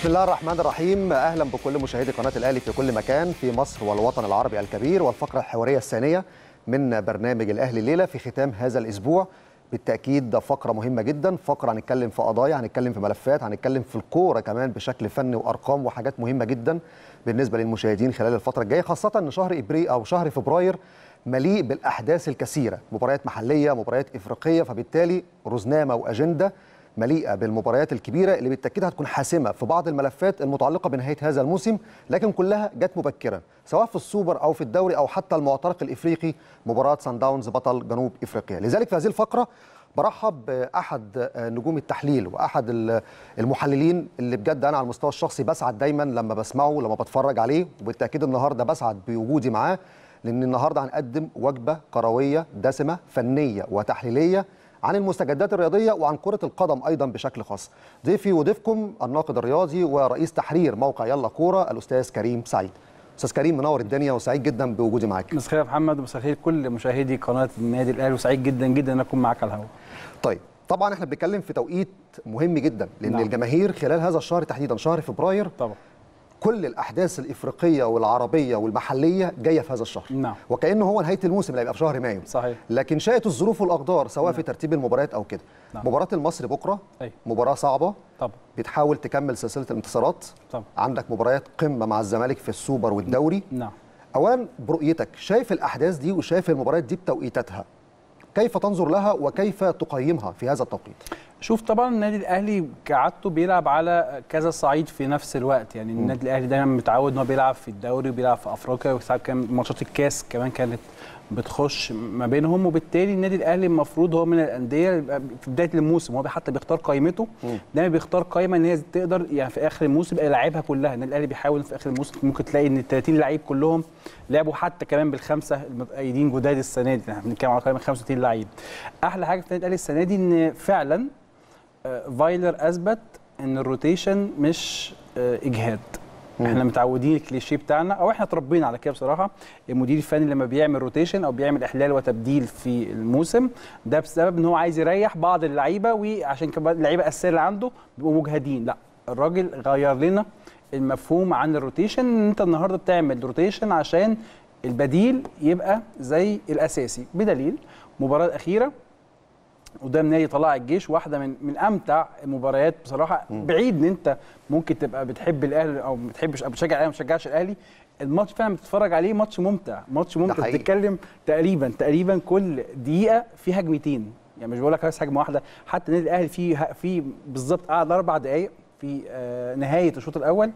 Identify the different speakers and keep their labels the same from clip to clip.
Speaker 1: بسم الله الرحمن الرحيم اهلا بكل مشاهدي قناه الاهلي في كل مكان في مصر والوطن العربي الكبير والفقره الحواريه الثانيه من برنامج الاهلي الليله في ختام هذا الاسبوع بالتاكيد ده فقره مهمه جدا فقره هنتكلم في قضايا هنتكلم في ملفات هنتكلم في الكوره كمان بشكل فني وارقام وحاجات مهمه جدا بالنسبه للمشاهدين خلال الفتره الجايه خاصه ان شهر ابريل او شهر فبراير مليء بالاحداث الكثيره مباريات محليه مباريات افريقيه فبالتالي رزنامه واجنده مليئه بالمباريات الكبيره اللي بالتاكيد هتكون حاسمه في بعض الملفات المتعلقه بنهايه هذا الموسم لكن كلها جت مبكرا سواء في السوبر او في الدوري او حتى المعترك الافريقي مباراه سان داونز بطل جنوب افريقيا لذلك في هذه الفقره برحب باحد نجوم التحليل واحد المحللين اللي بجد انا على المستوى الشخصي بسعد دايما لما بسمعه لما بتفرج عليه وبالتاكيد النهارده بسعد بوجودي معاه لان النهارده هنقدم وجبه كرويه دسمه فنيه وتحليليه عن المستجدات الرياضيه وعن كره القدم ايضا بشكل خاص. ضيفي وضيفكم الناقد الرياضي ورئيس تحرير موقع يلا كوره الاستاذ كريم سعيد. استاذ كريم منور الدنيا وسعيد جدا بوجودي معاك.
Speaker 2: مساء الخير يا محمد ومساء الخير كل مشاهدي قناه النادي الاهلي وسعيد جدا جدا ان اكون معاك على الهواء.
Speaker 1: طيب طبعا احنا بنتكلم في توقيت مهم جدا لان
Speaker 2: نعم.
Speaker 1: الجماهير خلال هذا الشهر تحديدا شهر فبراير
Speaker 2: طبعا
Speaker 1: كل الاحداث الافريقيه والعربيه والمحليه جايه في هذا الشهر
Speaker 2: نعم.
Speaker 1: وكانه هو نهايه الموسم اللي هيبقى في شهر مايو
Speaker 2: صحيح
Speaker 1: لكن شاءت الظروف والاقدار سواء في ترتيب المباريات او كده
Speaker 2: نعم.
Speaker 1: مباراه المصري بكره
Speaker 2: أيوة.
Speaker 1: مباراه صعبه
Speaker 2: طبعا
Speaker 1: بتحاول تكمل سلسله الانتصارات
Speaker 2: طبعا
Speaker 1: عندك مباريات قمه مع الزمالك في السوبر والدوري
Speaker 2: نعم
Speaker 1: اولا برؤيتك شايف الاحداث دي وشايف المباريات دي بتوقيتاتها كيف تنظر لها وكيف تقيمها في هذا التوقيت
Speaker 2: شوف طبعا النادي الاهلي كعادته بيلعب على كذا صعيد في نفس الوقت يعني النادي الاهلي دايما متعود ان هو بيلعب في الدوري وبيلعب في افريقيا وساعات كان ماتشات الكاس كمان كانت بتخش ما بينهم وبالتالي النادي الاهلي المفروض هو من الانديه اللي بيبقى في بدايه الموسم هو حتى بيختار قائمته دايما بيختار قائمه ان هي تقدر يعني في اخر الموسم يبقى يلعبها كلها النادي الاهلي بيحاول في اخر الموسم ممكن تلاقي ان ال 30 لعيب كلهم لعبوا حتى كمان بالخمسه المتأيدين جداد السنه دي احنا بنتكلم على قائمه 35 لعيب احلى حاجه في النادي الاهلي السنه دي ان فعلا آه، فايلر اثبت ان الروتيشن مش آه، اجهاد احنا متعودين الكليشيه بتاعنا او احنا اتربينا على كده بصراحه المدير الفني لما بيعمل روتيشن او بيعمل احلال وتبديل في الموسم ده بسبب ان هو عايز يريح بعض اللعيبه وعشان كمان اللعيبه الاساسيه اللي عنده بيبقوا مجهدين لا الراجل غير لنا المفهوم عن الروتيشن ان انت النهارده بتعمل روتيشن عشان البديل يبقى زي الاساسي بدليل المباراه الاخيره قدام نادي طلائع الجيش واحده من من امتع المباريات بصراحه بعيد ان انت ممكن تبقى بتحب الاهلي او ما بتحبش او بتشجع الاهلي ما بتشجعش الاهلي الماتش فعلا بتتفرج عليه ماتش ممتع ماتش ممتع
Speaker 1: حقيقي.
Speaker 2: بتتكلم تقريبا تقريبا كل دقيقه في هجمتين يعني مش بقول لك بس هجمه واحده حتى النادي الاهلي في في بالظبط قعد اربع دقائق في آه، نهايه الشوط الاول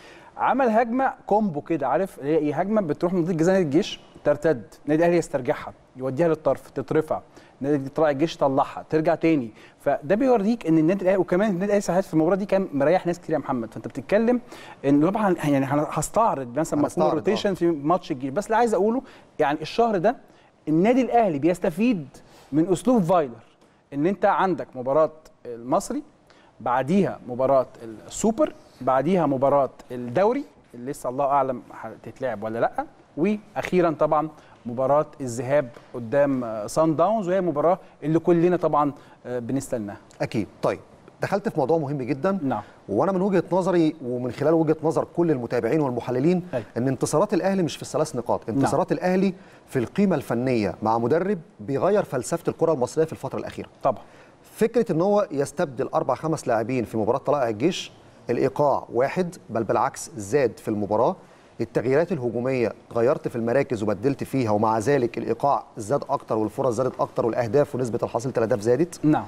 Speaker 2: عمل هجمه كومبو كده عارف اللي هي ايه هجمه بتروح من منطقه جزاء نادي الجيش ترتد النادي الاهلي يسترجعها يوديها للطرف تترفع نادي طلائع الجيش يطلعها ترجع تاني فده بيوريك ان النادي الاهلي وكمان النادي الاهلي ساعات في المباراه دي كان مريح ناس كتير يا محمد فانت بتتكلم ان طبعا يعني هن- هستعرض مثلا مفهوم
Speaker 1: هنستعرض،
Speaker 2: الروتيشن في ماتش الجيش بس اللي عايز اقوله يعني الشهر ده النادي الاهلي بيستفيد من اسلوب فايلر ان انت عندك مباراه المصري بعديها مباراه السوبر بعديها مباراه الدوري اللي لسه الله اعلم هتتلعب ولا لا واخيرا طبعا مباراه الذهاب قدام آه، سان داونز وهي المباراه اللي كلنا طبعا آه، بنستناها
Speaker 1: اكيد طيب دخلت في موضوع مهم جدا
Speaker 2: نعم
Speaker 1: وانا من وجهه نظري ومن خلال وجهه نظر كل المتابعين والمحللين
Speaker 2: أيوة.
Speaker 1: ان انتصارات الاهلي مش في الثلاث نقاط انتصارات الاهلي في القيمه الفنيه مع مدرب بيغير فلسفه الكره المصريه في الفتره الاخيره
Speaker 2: طبعا
Speaker 1: فكره ان هو يستبدل اربع خمس لاعبين في مباراه طلائع الجيش الايقاع واحد بل بالعكس زاد في المباراه التغييرات الهجوميه غيرت في المراكز وبدلت فيها ومع ذلك الايقاع زاد اكتر والفرص زادت اكتر والاهداف ونسبه الحاصل الاهداف زادت
Speaker 2: نعم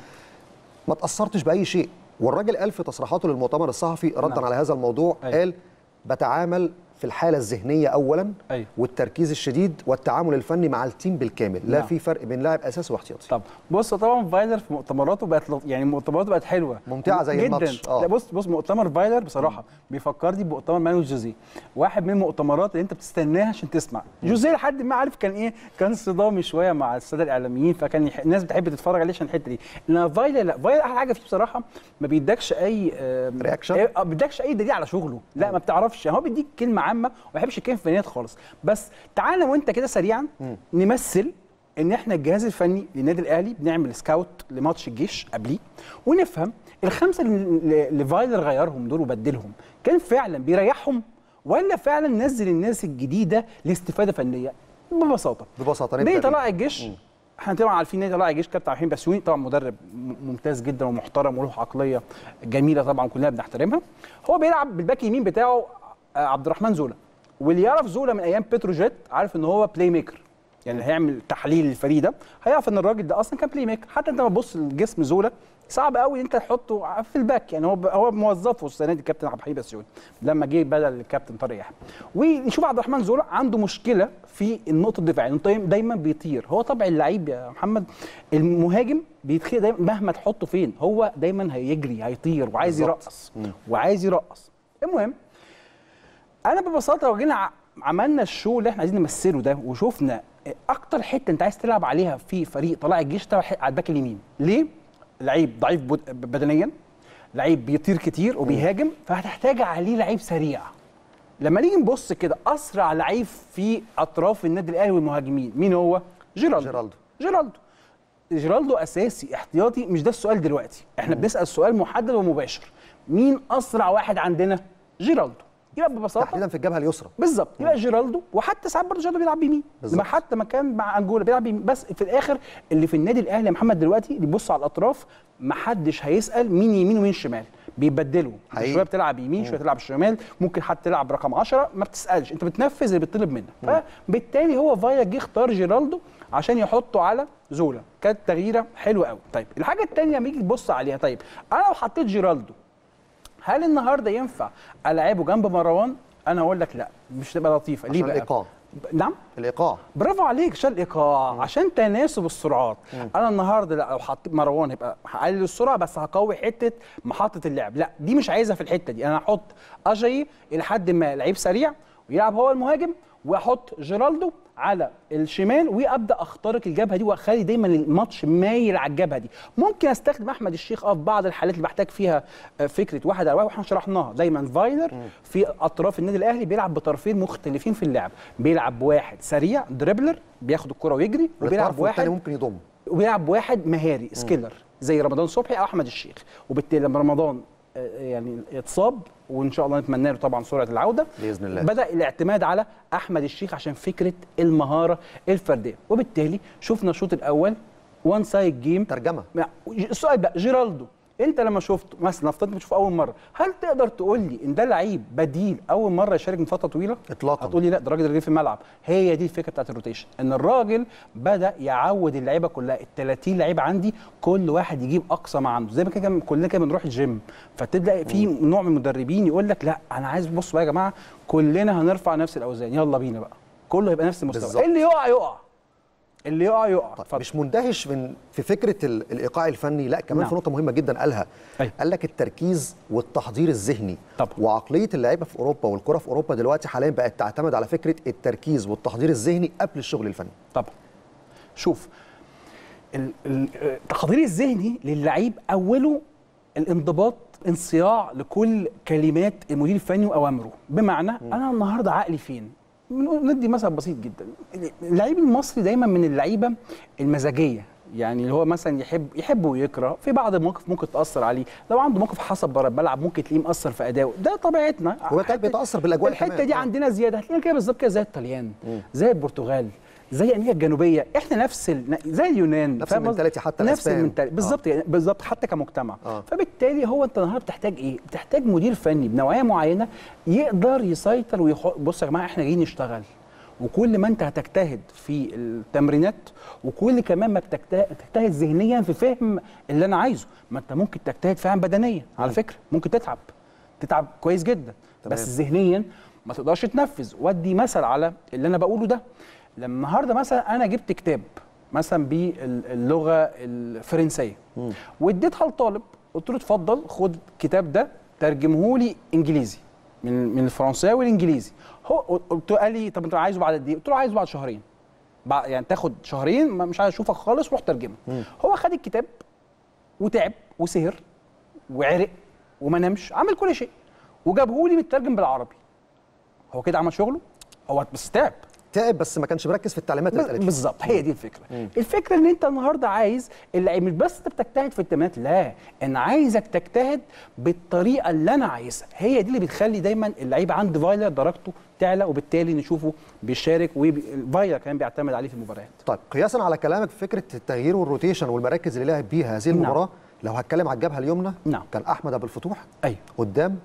Speaker 1: ما تاثرتش باي شيء والراجل قال في تصريحاته للمؤتمر الصحفي ردا
Speaker 2: نعم.
Speaker 1: على هذا الموضوع
Speaker 2: أيوة.
Speaker 1: قال بتعامل في الحاله الذهنيه اولا
Speaker 2: أيوة.
Speaker 1: والتركيز الشديد والتعامل الفني مع التيم بالكامل لا
Speaker 2: نعم.
Speaker 1: في فرق بين لاعب اساسي واحتياطي
Speaker 2: طب بص طبعا فايلر في مؤتمراته بقت لط- يعني مؤتمراته بقت حلوه
Speaker 1: ممتعة زي
Speaker 2: جدا
Speaker 1: الماتش، آه.
Speaker 2: لا بص بص مؤتمر فايلر بصراحه بيفكرني بمؤتمر مانويل جوزيه واحد من المؤتمرات اللي انت بتستناها عشان تسمع جوزيه لحد ما عارف كان ايه كان صدامي شويه مع الساده الاعلاميين فكان يح... الناس بتحب تتفرج عليه عشان الحته دي انما فايلر لا فايلر احلى حاجه فيه بصراحه ما بيدكش اي آم،
Speaker 1: رياكشن؟
Speaker 2: إيه، ما بيدكش اي دليل على شغله لا ما بتعرفش يعني هو بيديك كلمه عامه وما بيحبش يتكلم في فنيات خالص بس تعالى وانت كده سريعا نمثل ان احنا الجهاز الفني للنادي الاهلي بنعمل سكاوت لماتش الجيش قبليه ونفهم الخمسه اللي اللي فايلر غيرهم دول وبدلهم كان فعلا بيريحهم ولا فعلا نزل الناس الجديده لاستفاده فنيه ببساطه
Speaker 1: ببساطه
Speaker 2: نادي
Speaker 1: نبدأ
Speaker 2: طلائع الجيش احنا طبعا عارفين نادي طلائع الجيش كابتن عبد الحليم بسيوني طبعا مدرب م- ممتاز جدا ومحترم وله عقليه جميله طبعا كلنا بنحترمها هو بيلعب بالباك يمين بتاعه آه، عبد الرحمن زولا واللي يعرف زولا من ايام بتروجيت عارف ان هو بلاي ميكر يعني اللي هيعمل تحليل للفريق ده هيعرف ان الراجل ده اصلا كان بلاي ميكر حتى انت لما تبص لجسم زولا صعب قوي ان انت تحطه في الباك يعني هو هو موظفه السنه دي الكابتن عبد الحليم بسيوني لما جه بدل الكابتن طارق يحيى ونشوف عبد الرحمن زولا عنده مشكله في النقطه الدفاعيه انه دايما- دايما بيطير هو طبع اللعيب يا محمد المهاجم بيتخيل دايما مهما تحطه فين هو دايما هيجري هيطير وعايز
Speaker 1: بالظبط.
Speaker 2: يرقص وعايز يرقص المهم انا ببساطه لو جينا ع- عملنا الشو اللي احنا عايزين نمثله ده وشفنا اكتر حته انت عايز تلعب عليها في فريق طلائع الجيش تلعب على الباك اليمين ليه لعيب ضعيف بود- بدنيا لعيب بيطير كتير وبيهاجم فهتحتاج عليه لعيب سريع لما نيجي نبص كده اسرع لعيب في اطراف النادي الاهلي والمهاجمين مين هو جيرالدو
Speaker 1: جيرالدو.
Speaker 2: جيرالدو جيرالدو اساسي احتياطي مش ده السؤال دلوقتي احنا بنسال سؤال محدد ومباشر مين اسرع واحد عندنا جيرالدو يبقى ببساطه
Speaker 1: تحديدا في الجبهه اليسرى
Speaker 2: بالظبط يبقى جيرالدو وحتى ساعات برضه جيرالدو بيلعب بيمين
Speaker 1: بالظبط.
Speaker 2: لما حتى ما كان مع انجولا بيلعب بيمين بس في الاخر اللي في النادي الاهلي يا محمد دلوقتي اللي بيبص على الاطراف ما حدش هيسال مين يمين ومين شمال بيبدلوا
Speaker 1: حقيقي.
Speaker 2: شويه بتلعب يمين شويه تلعب شمال ممكن حتى تلعب رقم 10 ما بتسالش انت بتنفذ اللي بيطلب منك فبالتالي هو فايا جه اختار جيرالدو عشان يحطه على زولا كانت تغييره حلوه قوي طيب الحاجه الثانيه لما يجي تبص عليها طيب انا لو حطيت جيرالدو هل النهارده ينفع العبه جنب مروان انا اقول لك لا مش تبقى لطيفه ليه
Speaker 1: عشان
Speaker 2: بقى
Speaker 1: الايقاع
Speaker 2: نعم
Speaker 1: الايقاع
Speaker 2: برافو عليك عشان الايقاع عشان تناسب السرعات انا النهارده لا لو حطيت مروان هيبقى هقلل السرعه بس هقوي حته محطه اللعب لا دي مش عايزها في الحته دي انا هحط اجاي الى حد ما لعيب سريع ويلعب هو المهاجم واحط جيرالدو على الشمال وابدا اخترق الجبهه دي واخلي دايما الماتش مايل على الجبهه دي ممكن استخدم احمد الشيخ اه في بعض الحالات اللي بحتاج فيها آه، فكره واحد على واحد واحنا شرحناها دايما فايلر في اطراف النادي الاهلي بيلعب بطرفين مختلفين في اللعب بيلعب بواحد سريع دريبلر بياخد الكره ويجري وبيلعب
Speaker 1: الطرف والتاني
Speaker 2: بواحد
Speaker 1: ممكن يضم
Speaker 2: وبيلعب بواحد مهاري سكيلر زي رمضان صبحي او احمد الشيخ وبالتالي لما رمضان آه، يعني اتصاب وان شاء الله نتمنى له طبعا سرعه العوده
Speaker 1: بإذن الله.
Speaker 2: بدا الاعتماد على احمد الشيخ عشان فكره المهاره الفرديه وبالتالي شفنا الشوط الاول وان سايد جيم
Speaker 1: ترجمه
Speaker 2: السؤال بقى جيرالدو انت لما شفته مثلا نفترض انت بتشوفه اول مره هل تقدر تقول لي ان ده لعيب بديل اول مره يشارك من فتره طويله
Speaker 1: إطلاقاً.
Speaker 2: هتقول لي لا ده الراجل اللي جه في الملعب هي دي الفكره بتاعت الروتيشن ان الراجل بدا يعود اللعيبه كلها ال 30 لعيب عندي كل واحد يجيب اقصى ما عنده زي ما كده كلنا كده بنروح الجيم فتبدا في نوع من المدربين يقول لك لا انا عايز بصوا بقى يا جماعه كلنا هنرفع نفس الاوزان يلا بينا بقى كله يبقى نفس المستوى
Speaker 1: بالظبط.
Speaker 2: اللي يقع يقع اللي يقع يقع
Speaker 1: طيب
Speaker 2: اتفضل.
Speaker 1: مش مندهش من في فكره ال- الايقاع الفني لا كمان
Speaker 2: نعم.
Speaker 1: في نقطه مهمه جدا قالها
Speaker 2: أيوة.
Speaker 1: قال لك التركيز والتحضير الذهني
Speaker 2: طبعا.
Speaker 1: وعقليه اللعيبه في اوروبا والكره في اوروبا دلوقتي حاليا بقت تعتمد على فكره التركيز والتحضير الذهني قبل الشغل الفني
Speaker 2: طبعا شوف ال- ال- التحضير الذهني للعيب اوله الانضباط انصياع لكل كلمات المدير الفني واوامره بمعنى انا النهارده عقلي فين بنقول- ندي مثل بسيط جدا اللعيب المصري دايما من اللعيبه المزاجيه يعني اللي هو مثلا يحب يحب ويكره في بعض المواقف ممكن تاثر عليه لو عنده موقف حصل بره الملعب ممكن تلاقيه مأثر في ادائه ده طبيعتنا
Speaker 1: هو كان
Speaker 2: حتة-
Speaker 1: بيتأثر بالأجواء
Speaker 2: الحته
Speaker 1: كمان.
Speaker 2: دي
Speaker 1: آه.
Speaker 2: عندنا زياده هتلاقينا كده بالظبط كده زي الطليان زي البرتغال زي امريكا الجنوبيه احنا نفس ال... زي اليونان
Speaker 1: نفس
Speaker 2: فاهم قصدي؟
Speaker 1: المنتاليتي حتى
Speaker 2: نفس
Speaker 1: الأسبان.
Speaker 2: المنتاليتي بالظبط يعني بالظبط حتى كمجتمع
Speaker 1: آه.
Speaker 2: فبالتالي هو انت النهارده بتحتاج ايه؟ بتحتاج مدير فني بنوعيه معينه يقدر يسيطر ويخ... بص يا جماعه احنا جايين نشتغل وكل ما انت هتجتهد في التمرينات وكل كمان ما بتجتهد تجتهد ذهنيا في فهم اللي انا عايزه ما انت ممكن تجتهد فعلا بدنيا على فكره ممكن تتعب تتعب كويس جدا
Speaker 1: تمام.
Speaker 2: بس ذهنيا ما تقدرش تنفذ وادي مثل على اللي انا بقوله ده لما النهارده مثلا انا جبت كتاب مثلا باللغه الفرنسيه واديتها لطالب قلت له اتفضل خد الكتاب ده ترجمه لي انجليزي من من الفرنساوي والانجليزي هو قلت له قال لي طب انت عايزه بعد قد ايه؟ قلت له عايزه بعد شهرين بعد يعني تاخد شهرين ما- مش عايز اشوفك خالص روح ترجمه هو خد الكتاب وتعب وسهر وعرق وما نامش عمل كل شيء وجابه لي مترجم بالعربي هو كده عمل شغله هو بس تعب
Speaker 1: تعب بس ما كانش مركز في التعليمات اللي اتقالت له.
Speaker 2: بالظبط هي دي الفكره الفكره ان انت النهارده عايز اللعيب مش بس انت بتجتهد في التمرينات لا انا عايزك تجتهد بالطريقه اللي انا عايزها هي دي اللي بتخلي دايما اللعيب عند فايلر درجته تعلى وبالتالي نشوفه بيشارك وفايلر كمان بيعتمد عليه في المباريات
Speaker 1: طيب قياسا على كلامك في فكره التغيير والروتيشن والمراكز اللي لعب بيها هذه المباراه لو هتكلم على الجبهه اليمنى
Speaker 2: نعم.
Speaker 1: كان احمد ابو الفتوح
Speaker 2: ايوه
Speaker 1: قدام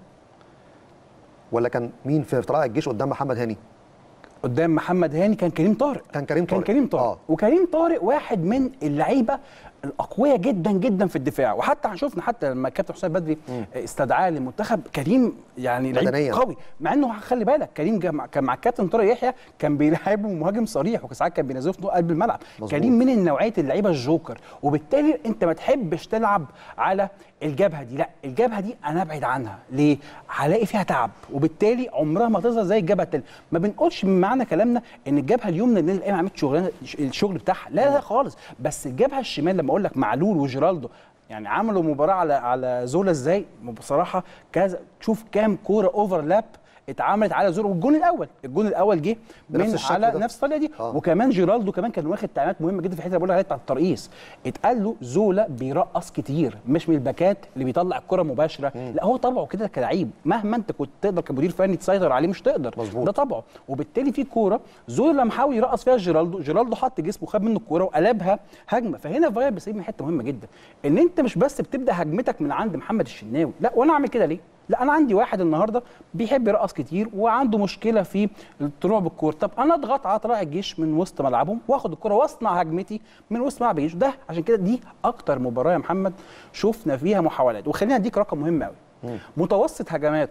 Speaker 1: ولا كان مين في طلائع الجيش قدام محمد هاني
Speaker 2: قدام محمد هاني كان كريم طارق
Speaker 1: كان كريم
Speaker 2: كان
Speaker 1: طارق.
Speaker 2: كريم طارق
Speaker 1: آه.
Speaker 2: آه. وكريم طارق واحد من اللعيبه الاقوياء جدا جدا في الدفاع وحتى شفنا حتى لما كابتن حسام بدري استدعاه للمنتخب كريم يعني لعيب
Speaker 1: بدنياً.
Speaker 2: قوي مع انه خلي بالك كريم جا- كان مع الكابتن طارق يحيى كان بيلعبه مهاجم صريح وساعات كان بينزله في قلب الملعب
Speaker 1: مظبوط.
Speaker 2: كريم من نوعيه اللعيبه الجوكر وبالتالي انت ما تحبش تلعب على الجبهه دي لا الجبهه دي انا ابعد عنها ليه هلاقي فيها تعب وبالتالي عمرها ما تظهر زي الجبهه التانيه ما بنقولش من معنى كلامنا ان الجبهه اليمنى اللي الايام عملت شغلانه الشغل بتاعها لا لا خالص بس الجبهه الشمال لما اقول لك معلول وجيرالدو يعني عملوا مباراه على على زولا ازاي بصراحه كذا شوف كام كوره اوفرلاب اتعملت على زولا والجون الاول الجون الاول جه
Speaker 1: بنفس
Speaker 2: من
Speaker 1: الشكل
Speaker 2: على
Speaker 1: ده.
Speaker 2: نفس الطريقه دي
Speaker 1: آه.
Speaker 2: وكمان جيرالدو كمان كان واخد تعليمات مهمه جدا في الحته اللي بقول لك عليها بتاعت الترقيص اتقال له زولا بيرقص كتير مش من الباكات اللي بيطلع الكره مباشره لا هو طبعه كده كلعيب مهما انت كنت تقدر كمدير فني تسيطر عليه مش تقدر
Speaker 1: مظبوط.
Speaker 2: ده طبعه وبالتالي في كوره زولا لما حاول يرقص فيها جيرالدو جيرالدو حط جسمه وخد منه الكوره وقلبها هجمه فهنا فاير بيسيب من حته مهمه جدا ان انت مش بس بتبدا هجمتك من عند محمد الشناوي لا وانا اعمل كده ليه لا انا عندي واحد النهارده بيحب يرقص كتير وعنده مشكله في الطلوع بالكوره طب انا اضغط على طلائع الجيش من وسط ملعبهم واخد الكوره واصنع هجمتي من وسط ملعب الجيش ده عشان كده دي اكتر مباراه يا محمد شفنا فيها محاولات وخلينا اديك رقم مهم قوي متوسط هجمات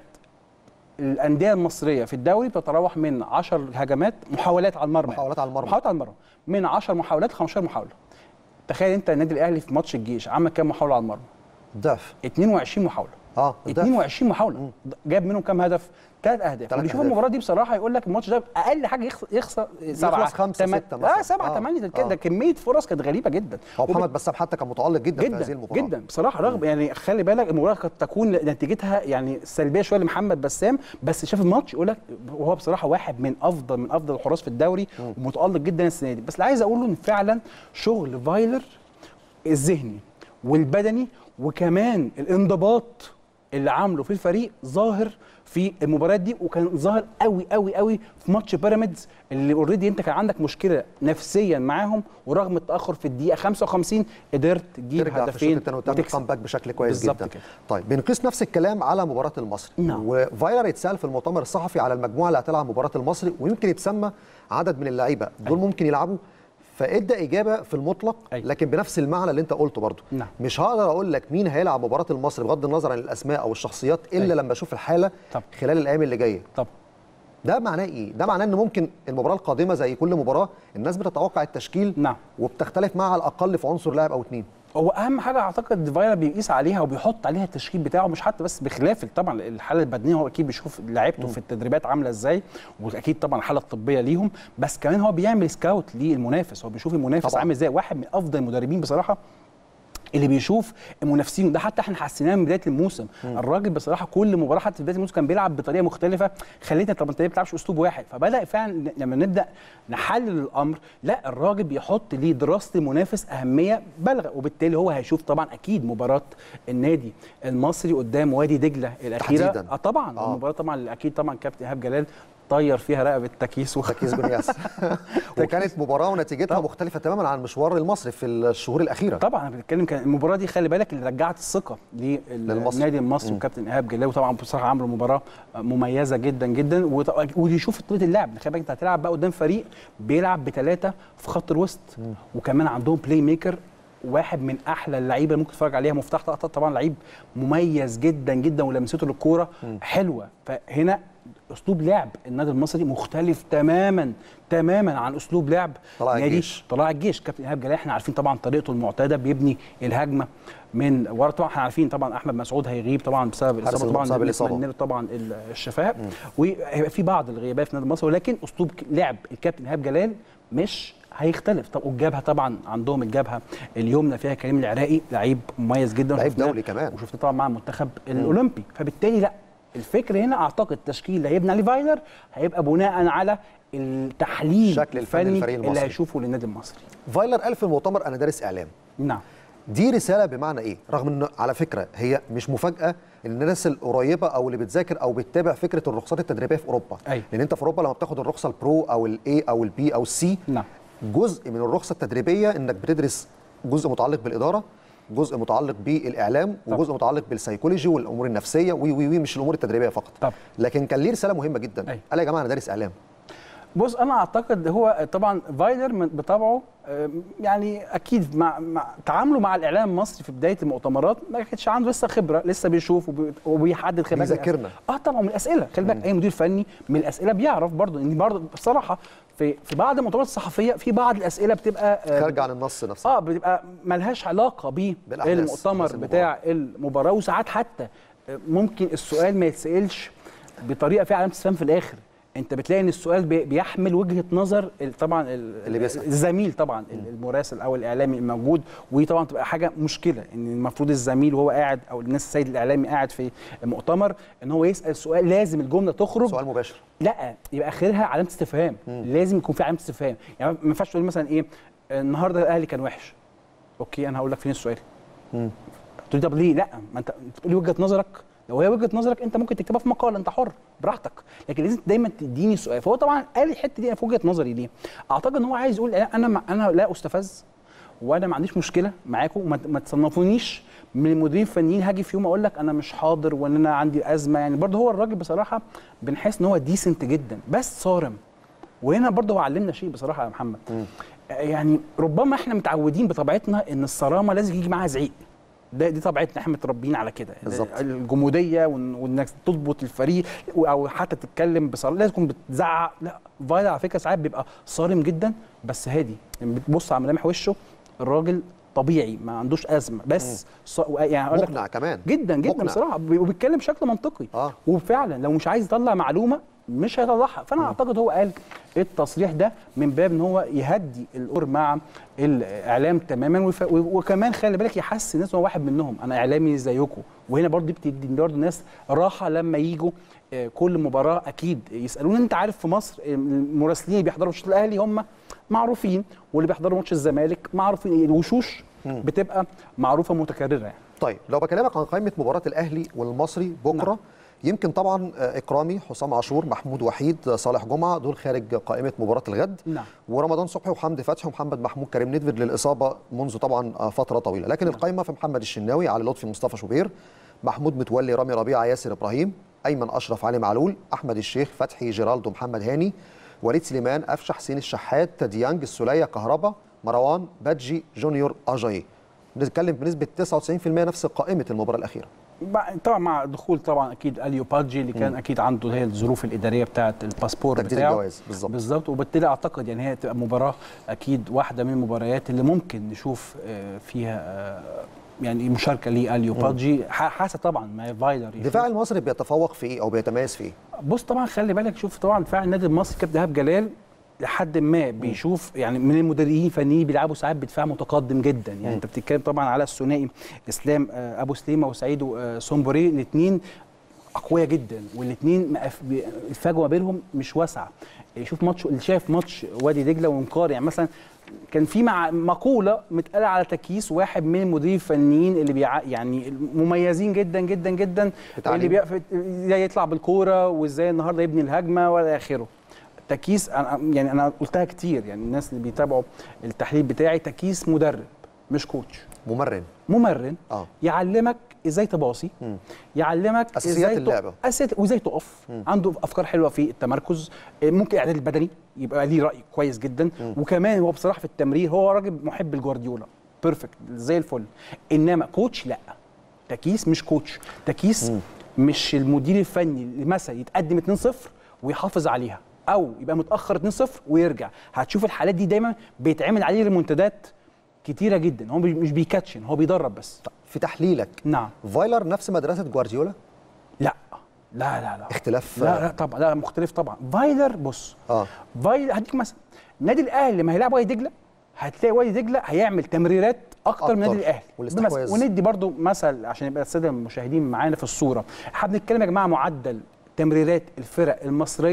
Speaker 2: الانديه المصريه في الدوري بتتراوح من 10 هجمات محاولات على المرمى
Speaker 1: محاولات على المرمى.
Speaker 2: محاولات على المرمى من 10 محاولات ل 15 محاوله تخيل انت النادي الاهلي في ماتش الجيش عمل كام محاوله على المرمى
Speaker 1: ضعف
Speaker 2: 22 محاوله
Speaker 1: اه ضعف
Speaker 2: 22 محاوله جاب منهم كام هدف؟ ثلاث اهداف
Speaker 1: تلات
Speaker 2: واللي يشوف
Speaker 1: أهداف.
Speaker 2: المباراه دي بصراحه يقول لك الماتش ده اقل حاجه يخسر يخسر سبعه
Speaker 1: خمسة،
Speaker 2: تمن-
Speaker 1: ستة مثلاً.
Speaker 2: اه سبعه
Speaker 1: آه،
Speaker 2: ثمانيه ده
Speaker 1: آه.
Speaker 2: كده كميه فرص كانت غريبه جدا
Speaker 1: هو
Speaker 2: وب-
Speaker 1: محمد بسام حتى كان متالق جدا, في هذه
Speaker 2: جدا
Speaker 1: المباراه
Speaker 2: جدا بصراحه رغم يعني خلي بالك المباراه قد تكون نتيجتها يعني سلبيه شويه لمحمد بسام بس شاف الماتش يقول لك وهو بصراحه واحد من افضل من افضل الحراس في الدوري ومتالق جدا السنه دي بس اللي عايز اقوله ان فعلا شغل فايلر الذهني والبدني وكمان الانضباط اللي عامله في الفريق ظاهر في المباريات دي وكان ظاهر قوي قوي قوي في ماتش بيراميدز اللي اوريدي انت كان عندك مشكله نفسيا معاهم ورغم التاخر في الدقيقه 55 قدرت تجيب
Speaker 1: ترجع في الشوط
Speaker 2: هدفين
Speaker 1: الثاني وتعمل
Speaker 2: وتكسب
Speaker 1: كامباك بشكل كويس
Speaker 2: بالظبط
Speaker 1: جدا
Speaker 2: كده.
Speaker 1: طيب بنقيس نفس الكلام على مباراه المصري
Speaker 2: نعم.
Speaker 1: وفايلر اتسال في المؤتمر الصحفي على المجموعه اللي هتلعب مباراه المصري ويمكن يتسمى عدد من اللعيبه دول ممكن يلعبوا فادى اجابه في المطلق
Speaker 2: أيوة.
Speaker 1: لكن بنفس المعنى اللي انت قلته برضه
Speaker 2: نعم.
Speaker 1: مش هقدر اقول لك مين هيلعب مباراه المصري بغض النظر عن الاسماء او الشخصيات الا
Speaker 2: أيوة.
Speaker 1: لما اشوف الحاله
Speaker 2: طب.
Speaker 1: خلال الايام اللي جايه
Speaker 2: طب
Speaker 1: ده معناه ايه ده معناه ان ممكن المباراه القادمه زي كل مباراه الناس بتتوقع التشكيل
Speaker 2: نعم.
Speaker 1: وبتختلف معها على الاقل في عنصر لاعب او اتنين
Speaker 2: هو اهم حاجه اعتقد فايرا بيقيس عليها وبيحط عليها التشكيل بتاعه مش حتى بس بخلاف طبعا الحاله البدنيه هو اكيد بيشوف لعيبته في التدريبات عامله ازاي واكيد طبعا الحاله الطبيه ليهم بس كمان هو بيعمل سكاوت للمنافس هو بيشوف المنافس
Speaker 1: طبعاً.
Speaker 2: عامل ازاي واحد من افضل المدربين بصراحه اللي بيشوف المنافسين وده حتى احنا حسيناه من بدايه الموسم الراجل بصراحه كل مباراه حتى في بدايه الموسم كان بيلعب بطريقه مختلفه خليتنا طب انت ليه ما بتلعبش اسلوب واحد فبدا فعلا لما نبدا نحلل الامر لا الراجل بيحط لدراسه المنافس اهميه بالغه وبالتالي هو هيشوف طبعا اكيد مباراه النادي المصري قدام وادي دجله الاخيره
Speaker 1: تحديداً.
Speaker 2: اه طبعا
Speaker 1: آه.
Speaker 2: آه. المباراه طبعا اللي اكيد طبعا كابتن ايهاب جلال طير فيها رقبه تكيس و...
Speaker 1: تركيز بنياس وكانت مباراه ونتيجتها
Speaker 2: طب.
Speaker 1: مختلفه تماما عن مشوار المصري في الشهور الاخيره
Speaker 2: طبعا انا بتكلم كان المباراه دي خلي بالك اللي رجعت الثقه
Speaker 1: للمصري.
Speaker 2: للنادي المصري وكابتن ايهاب جلاوي طبعا بصراحه عملوا مباراه مميزه جدا جدا وط- ويشوف طريقه اللعب خلي بالك انت هتلعب بقى قدام فريق بيلعب بثلاثه في خط الوسط وكمان عندهم بلاي ميكر واحد من احلى اللعيبه اللي ممكن تتفرج عليها مفتاح طاقه طبعا لعيب مميز جدا جدا ولمسته للكوره حلوه فهنا اسلوب لعب النادي المصري مختلف تماما تماما عن اسلوب لعب
Speaker 1: طلائع
Speaker 2: نادي
Speaker 1: الجيش.
Speaker 2: طلائع الجيش كابتن ايهاب جلال احنا عارفين طبعا طريقته المعتاده بيبني الهجمه من ورا طبعا احنا عارفين طبعا احمد مسعود هيغيب طبعا بسبب
Speaker 1: حارس
Speaker 2: الاصابه طبعا
Speaker 1: المصاب الإصابة.
Speaker 2: نتمنى له طبعا الشفاء وهيبقى في بعض الغيابات في النادي المصري ولكن اسلوب لعب الكابتن ايهاب جلال مش هيختلف طب والجبهه طبعا عندهم الجبهه اليمنى فيها كريم العراقي لعيب مميز جدا
Speaker 1: لعيب
Speaker 2: وشفناه-
Speaker 1: دولي كمان.
Speaker 2: وشفناه طبعا مع المنتخب الاولمبي فبالتالي لا الفكر هنا اعتقد التشكيل اللي هيبني عليه فايلر هيبقى بناء على التحليل
Speaker 1: شكل الفني
Speaker 2: الفني
Speaker 1: للفريق
Speaker 2: اللي
Speaker 1: المصري.
Speaker 2: هيشوفه للنادي المصري
Speaker 1: فايلر قال في المؤتمر انا دارس اعلام
Speaker 2: نعم
Speaker 1: دي رساله بمعنى ايه رغم ان على فكره هي مش مفاجاه ان الناس القريبه او اللي بتذاكر او بتتابع فكره الرخصات التدريبيه في اوروبا
Speaker 2: أيوة.
Speaker 1: لان انت في اوروبا لما بتاخد الرخصه البرو او الاي او البي او السي
Speaker 2: نعم
Speaker 1: جزء من الرخصه التدريبيه انك بتدرس جزء متعلق بالاداره جزء متعلق بالاعلام
Speaker 2: طب.
Speaker 1: وجزء متعلق بالسيكولوجي والامور النفسيه وي وي وي مش الامور التدريبيه فقط
Speaker 2: طب.
Speaker 1: لكن كان ليه رساله مهمه جدا
Speaker 2: أيوة.
Speaker 1: قال يا جماعه انا دارس اعلام
Speaker 2: بص انا اعتقد هو طبعا فايلر من- بطبعه آم، يعني اكيد مع, مع تعامله مع الاعلام المصري في بدايه المؤتمرات ما كانش عنده لسه خبره لسه بيشوف وبي- وبيحدد خبره
Speaker 1: بيذاكرنا.
Speaker 2: اه طبعا من الاسئله خلي بالك اي مدير فني من الاسئله بيعرف برضه ان برضه بصراحه في في بعض المؤتمرات الصحفيه في بعض الاسئله بتبقى آه،
Speaker 1: خارجه عن النص نفسه
Speaker 2: اه بتبقى ملهاش علاقه
Speaker 1: بالأحداث،
Speaker 2: بالمؤتمر
Speaker 1: أحداث
Speaker 2: بتاع المباراه وساعات حتى ممكن السؤال ما يتسالش بطريقه فيها علامه استفهام في الاخر انت بتلاقي ان السؤال بي- بيحمل وجهه نظر ال- طبعا ال-
Speaker 1: اللي بيسأل.
Speaker 2: الزميل طبعا ال- المراسل او الاعلامي الموجود ودي طبعا تبقى حاجه مشكله ان المفروض الزميل وهو قاعد او الناس السيد الاعلامي قاعد في مؤتمر ان هو يسال سؤال لازم الجمله تخرج
Speaker 1: سؤال مباشر
Speaker 2: لا يبقى اخرها علامه استفهام لازم يكون في علامه استفهام يعني ما ينفعش تقول مثلا ايه النهارده الاهلي كان وحش اوكي انا هقول لك فين السؤال تقول لي طب ليه لا ما انت بتقول لي وجهه نظرك لو هي وجهه نظرك انت ممكن تكتبها في مقال انت حر براحتك لكن لازم دايما تديني سؤال فهو طبعا قال الحته دي أنا في وجهه نظري ليه اعتقد ان هو عايز يقول لا، انا ما انا لا استفز وانا ما عنديش مشكله معاكم وما ما تصنفونيش من المديرين الفنيين هاجي في يوم اقول لك انا مش حاضر وان انا عندي ازمه يعني برضه هو الراجل بصراحه بنحس ان هو ديسنت جدا بس صارم وهنا برضه هو علمنا شيء بصراحه يا محمد يعني ربما احنا متعودين بطبيعتنا ان الصرامه لازم يجي معاها زعيق ده دي طبيعتنا احنا متربيين على كده
Speaker 1: بالظبط.
Speaker 2: الجموديه وإن- وانك تضبط الفريق او حتى تتكلم بصراحه لازم تكون بتزعق لا فايلر على فكره ساعات بيبقى صارم جدا بس هادي يعني بتبص على ملامح وشه الراجل طبيعي ما عندوش ازمه بس ص... يعني أقول لك
Speaker 1: مقنع كمان
Speaker 2: جدا جدا
Speaker 1: مقنع.
Speaker 2: بصراحه بي- وبيتكلم بشكل منطقي
Speaker 1: آه.
Speaker 2: وفعلا لو مش عايز يطلع معلومه مش هيطلعها فانا اعتقد هو قال التصريح ده من باب ان هو يهدي الامور مع الاعلام تماما وف... وكمان خلي بالك يحسس الناس ان هو واحد منهم انا اعلامي زيكم وهنا برضه دي بتدي برضه الناس راحه لما يجوا آه، كل مباراه اكيد يسالونا انت عارف في مصر المراسلين اللي بيحضروا ماتش الاهلي هم معروفين واللي بيحضروا ماتش الزمالك معروفين الوشوش بتبقى معروفه متكرره يعني
Speaker 1: طيب لو بكلمك عن قائمه مباراه الاهلي والمصري بكره
Speaker 2: نعم.
Speaker 1: يمكن طبعا آه، اكرامي حسام عاشور محمود وحيد آه، صالح جمعه دول خارج قائمه مباراه الغد
Speaker 2: نعم.
Speaker 1: ورمضان صبحي وحمدي فتحي ومحمد محمود كريم ندفد للاصابه منذ طبعا آه، فتره طويله لكن القائمه في محمد الشناوي علي لطفي مصطفى شوبير محمود متولي رامي ربيعه ياسر ابراهيم ايمن اشرف علي معلول احمد الشيخ فتحي جيرالدو محمد هاني وليد سليمان قفشه حسين الشحات ديانج السوليه كهربا مروان بادجي جونيور اجاي بنتكلم بنسبه 99% نفس قائمه المباراه الاخيره
Speaker 2: مع- طبعا مع دخول طبعا اكيد اليو بادجي اللي كان اكيد عنده هي الظروف الاداريه بتاعه الباسبور
Speaker 1: تجديد
Speaker 2: بتاعه
Speaker 1: الجواز، بالظبط.
Speaker 2: بالظبط وبالتالي اعتقد يعني هي تبقى مباراه اكيد واحده من المباريات اللي ممكن نشوف آه، فيها آه، يعني مشاركه لاليو بادجي ح- حاسه طبعا ما فايلر يشوف.
Speaker 1: دفاع المصري بيتفوق في ايه او بيتميز في ايه
Speaker 2: بص طبعا خلي بالك شوف طبعا دفاع النادي المصري كابتن ايهاب جلال لحد ما بيشوف يعني من المدربين الفنيين بيلعبوا ساعات بدفاع متقدم جدا يعني انت بتتكلم طبعا على الثنائي اسلام آه، ابو سليمه وسعيد آه، سومبوري الاثنين اقوياء جدا والاثنين الفجوه ما بينهم مش واسعه شوف ماتش اللي شاف ماتش وادي دجله وانقار يعني مثلا كان في مع مقوله متقاله على تكييس واحد من المديرين الفنيين اللي بيع يعني مميزين جدا جدا جدا
Speaker 1: بتعليم.
Speaker 2: اللي بيقف ازاي يطلع بالكوره وازاي النهارده يبني الهجمه والى اخره تكييس أنا يعني انا قلتها كتير يعني الناس اللي بيتابعوا التحليل بتاعي تكييس مدرب مش كوتش
Speaker 1: ممرن
Speaker 2: ممرن
Speaker 1: اه
Speaker 2: يعلمك ازاي تباصي يعلمك
Speaker 1: أساسيات
Speaker 2: ازاي
Speaker 1: اللعبة.
Speaker 2: اساسيات وازاي تقف عنده افكار حلوه في التمركز ممكن الاعداد البدني يبقى ليه راي كويس جدا وكمان هو بصراحه في التمرير هو راجل محب الجوارديولا بيرفكت زي الفل انما كوتش لا تكيس مش كوتش تكيس مش المدير الفني اللي مثلا يتقدم 2-0 ويحافظ عليها او يبقى متاخر 2-0 ويرجع هتشوف الحالات دي دايما بيتعمل عليه ريمونتادات كتيره جدا هو مش بيكاتشن هو بيدرب بس
Speaker 1: في تحليلك
Speaker 2: نعم
Speaker 1: فايلر نفس مدرسه جوارديولا
Speaker 2: لا لا لا لا
Speaker 1: اختلاف
Speaker 2: لا لا طبعا لا مختلف طبعا فايلر بص
Speaker 1: اه
Speaker 2: فايلر هديك مثلا النادي الاهلي لما هيلعب وادي دجله هتلاقي وادي دجله هيعمل تمريرات اكتر من
Speaker 1: أكتر.
Speaker 2: النادي الاهلي
Speaker 1: والاستحواذ.
Speaker 2: بمثل- وندي برضو مثل عشان يبقى الساده المشاهدين معانا في الصوره احنا بنتكلم يا جماعه معدل تمريرات الفرق المصريه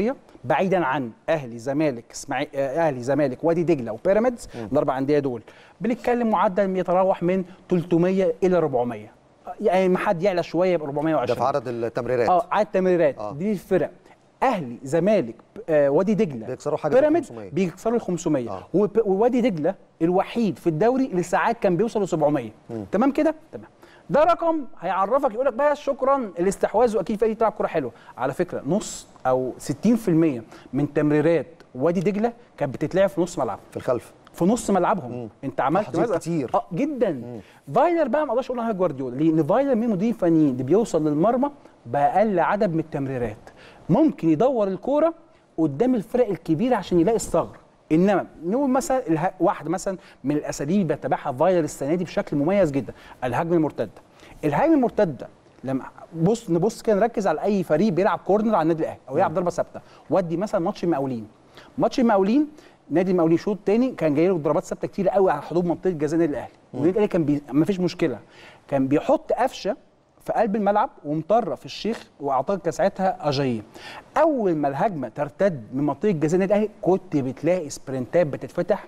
Speaker 2: بعيدا عن اهلي زمالك اسماعيل آه، اهلي زمالك وادي دجله وبيراميدز الاربع انديه دول بنتكلم معدل يتراوح من 300 الى 400 يعني ما حد يعلى شويه يبقى 420
Speaker 1: ده في عدد التمريرات
Speaker 2: اه عدد تمريرات
Speaker 1: آه.
Speaker 2: دي الفرق اهلي زمالك آه وادي دجله
Speaker 1: بيكسروا حاجة زي
Speaker 2: بيراميدز
Speaker 1: 500.
Speaker 2: بيكسروا ال 500
Speaker 1: آه.
Speaker 2: وب- ووادي دجله الوحيد في الدوري اللي ساعات كان بيوصل ل 700 تمام كده تمام ده رقم هيعرفك يقول لك بقى شكرا الاستحواذ واكيد فريق بتلعب كوره حلوه على فكره نص او 60% من تمريرات وادي دجله كانت بتتلعب في نص ملعب
Speaker 1: في الخلف
Speaker 2: في نص ملعبهم انت عملت
Speaker 1: تحضير
Speaker 2: مثلا-
Speaker 1: كتير.
Speaker 2: اه جدا فايلر بقى ما اقدرش اقول على جوارديولا لان فايلر من مدير فنيين اللي بيوصل للمرمى باقل عدد من التمريرات ممكن يدور الكوره قدام الفرق الكبيره عشان يلاقي الثغر انما نقول مثلا اله... واحد مثلا من الاساليب اللي بيتبعها فايلر السنه دي بشكل مميز جدا الهجمه المرتده الهجمه المرتده لما بص نبص كده نركز على اي فريق بيلعب كورنر على النادي الاهلي او يلعب ضربه ثابته ودي مثلا ماتش المقاولين ماتش المقاولين نادي المقاولين شوط تاني كان جاي له ضربات ثابته كتير قوي على حدود منطقه جزاء النادي الاهلي والنادي الاهلي كان بي... ما فيش مشكله كان بيحط قفشه في قلب الملعب ومطرف في الشيخ واعتقد كان ساعتها اجاييه اول ما الهجمه ترتد من منطقه جزاء النادي الاهلي كنت بتلاقي سبرنتات بتتفتح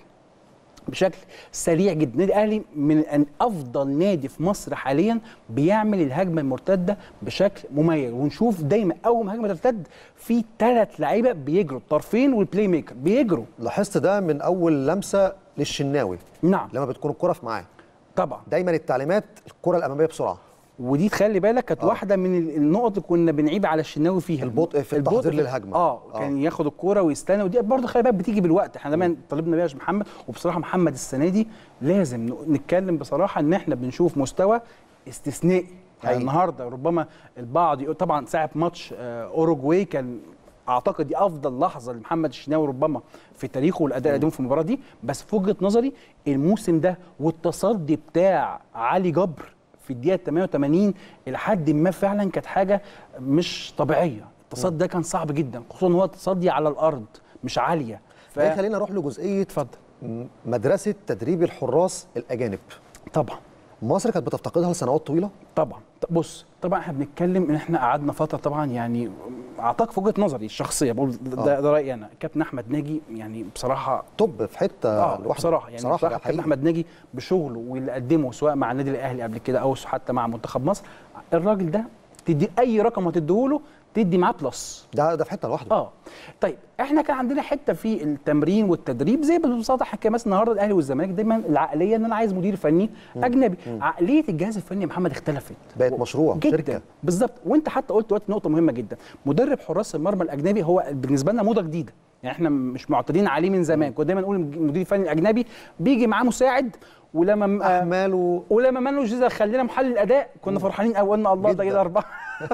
Speaker 2: بشكل سريع جدا النادي الاهلي من أن افضل نادي في مصر حاليا بيعمل الهجمه المرتده بشكل مميز ونشوف دايما اول ما هجمه ترتد في ثلاث لعيبه بيجروا الطرفين والبلاي ميكر بيجروا
Speaker 1: لاحظت ده من اول لمسه للشناوي
Speaker 2: نعم
Speaker 1: لما بتكون الكره في معاه
Speaker 2: طبعا
Speaker 1: دايما التعليمات الكره الاماميه بسرعه
Speaker 2: ودي تخلي بالك كانت
Speaker 1: آه.
Speaker 2: واحده من ال- النقط اللي كنا بنعيب على الشناوي فيها
Speaker 1: البطء في
Speaker 2: البطء
Speaker 1: التحضير للهجمة.
Speaker 2: اه
Speaker 1: آه.
Speaker 2: كان ياخد الكوره ويستنى ودي برضه خلي بالك بتيجي بالوقت احنا دايما طالبنا بيها يا باشا محمد وبصراحه محمد السنه دي لازم ن- نتكلم بصراحه ان احنا بنشوف مستوى استثنائي يعني
Speaker 1: حقيقي.
Speaker 2: النهارده ربما البعض يقول طبعا ساعه ماتش آه، اوروجواي كان اعتقد دي افضل لحظه لمحمد الشناوي ربما في تاريخه والاداء اللي قدمه في المباراه دي بس في وجهه نظري الموسم ده والتصدي بتاع علي جبر في الدقيقه 88 الى حد ما فعلا كانت حاجه مش طبيعيه التصدي ده كان صعب جدا خصوصا ان هو تصدي على الارض مش عاليه ف...
Speaker 1: ده خلينا نروح لجزئيه
Speaker 2: اتفضل
Speaker 1: م- مدرسه تدريب الحراس الاجانب
Speaker 2: طبعا
Speaker 1: مصر كانت بتفتقدها لسنوات طويله
Speaker 2: طبعا ط- بص طبعا احنا بنتكلم ان احنا قعدنا فتره طبعا يعني اعتقد في وجهه نظري الشخصيه بقول ده, ده رايي انا كابتن احمد ناجي يعني بصراحه
Speaker 1: طب في حته
Speaker 2: اه
Speaker 1: لوحده
Speaker 2: بصراحه يعني بصراحه,
Speaker 1: ده
Speaker 2: كابتن
Speaker 1: حقيقي.
Speaker 2: احمد ناجي بشغله واللي قدمه سواء مع النادي الاهلي قبل كده او حتى مع منتخب مصر الراجل ده تدي اي رقم هتديهوله تدي معاه بلس
Speaker 1: ده ده في حته لوحده
Speaker 2: اه طيب احنا كان عندنا حته في التمرين والتدريب زي ببساطه حكى مثلا النهارده الاهلي والزمالك دايما العقليه ان انا عايز مدير فني اجنبي عقليه الجهاز الفني يا محمد اختلفت
Speaker 1: بقت مشروع
Speaker 2: جدا
Speaker 1: شركه
Speaker 2: بالظبط وانت حتى قلت دلوقتي نقطه مهمه جدا مدرب حراس المرمى الاجنبي هو بالنسبه لنا موضه جديده يعني احنا مش معتادين عليه من زمان كنا دايما نقول المدير الفني الاجنبي بيجي معاه مساعد ولما آه،
Speaker 1: احماله
Speaker 2: ولما مانو جيزا خلينا محلل اداء كنا فرحانين قوي قلنا الله ده
Speaker 1: جداً.
Speaker 2: كده اربعه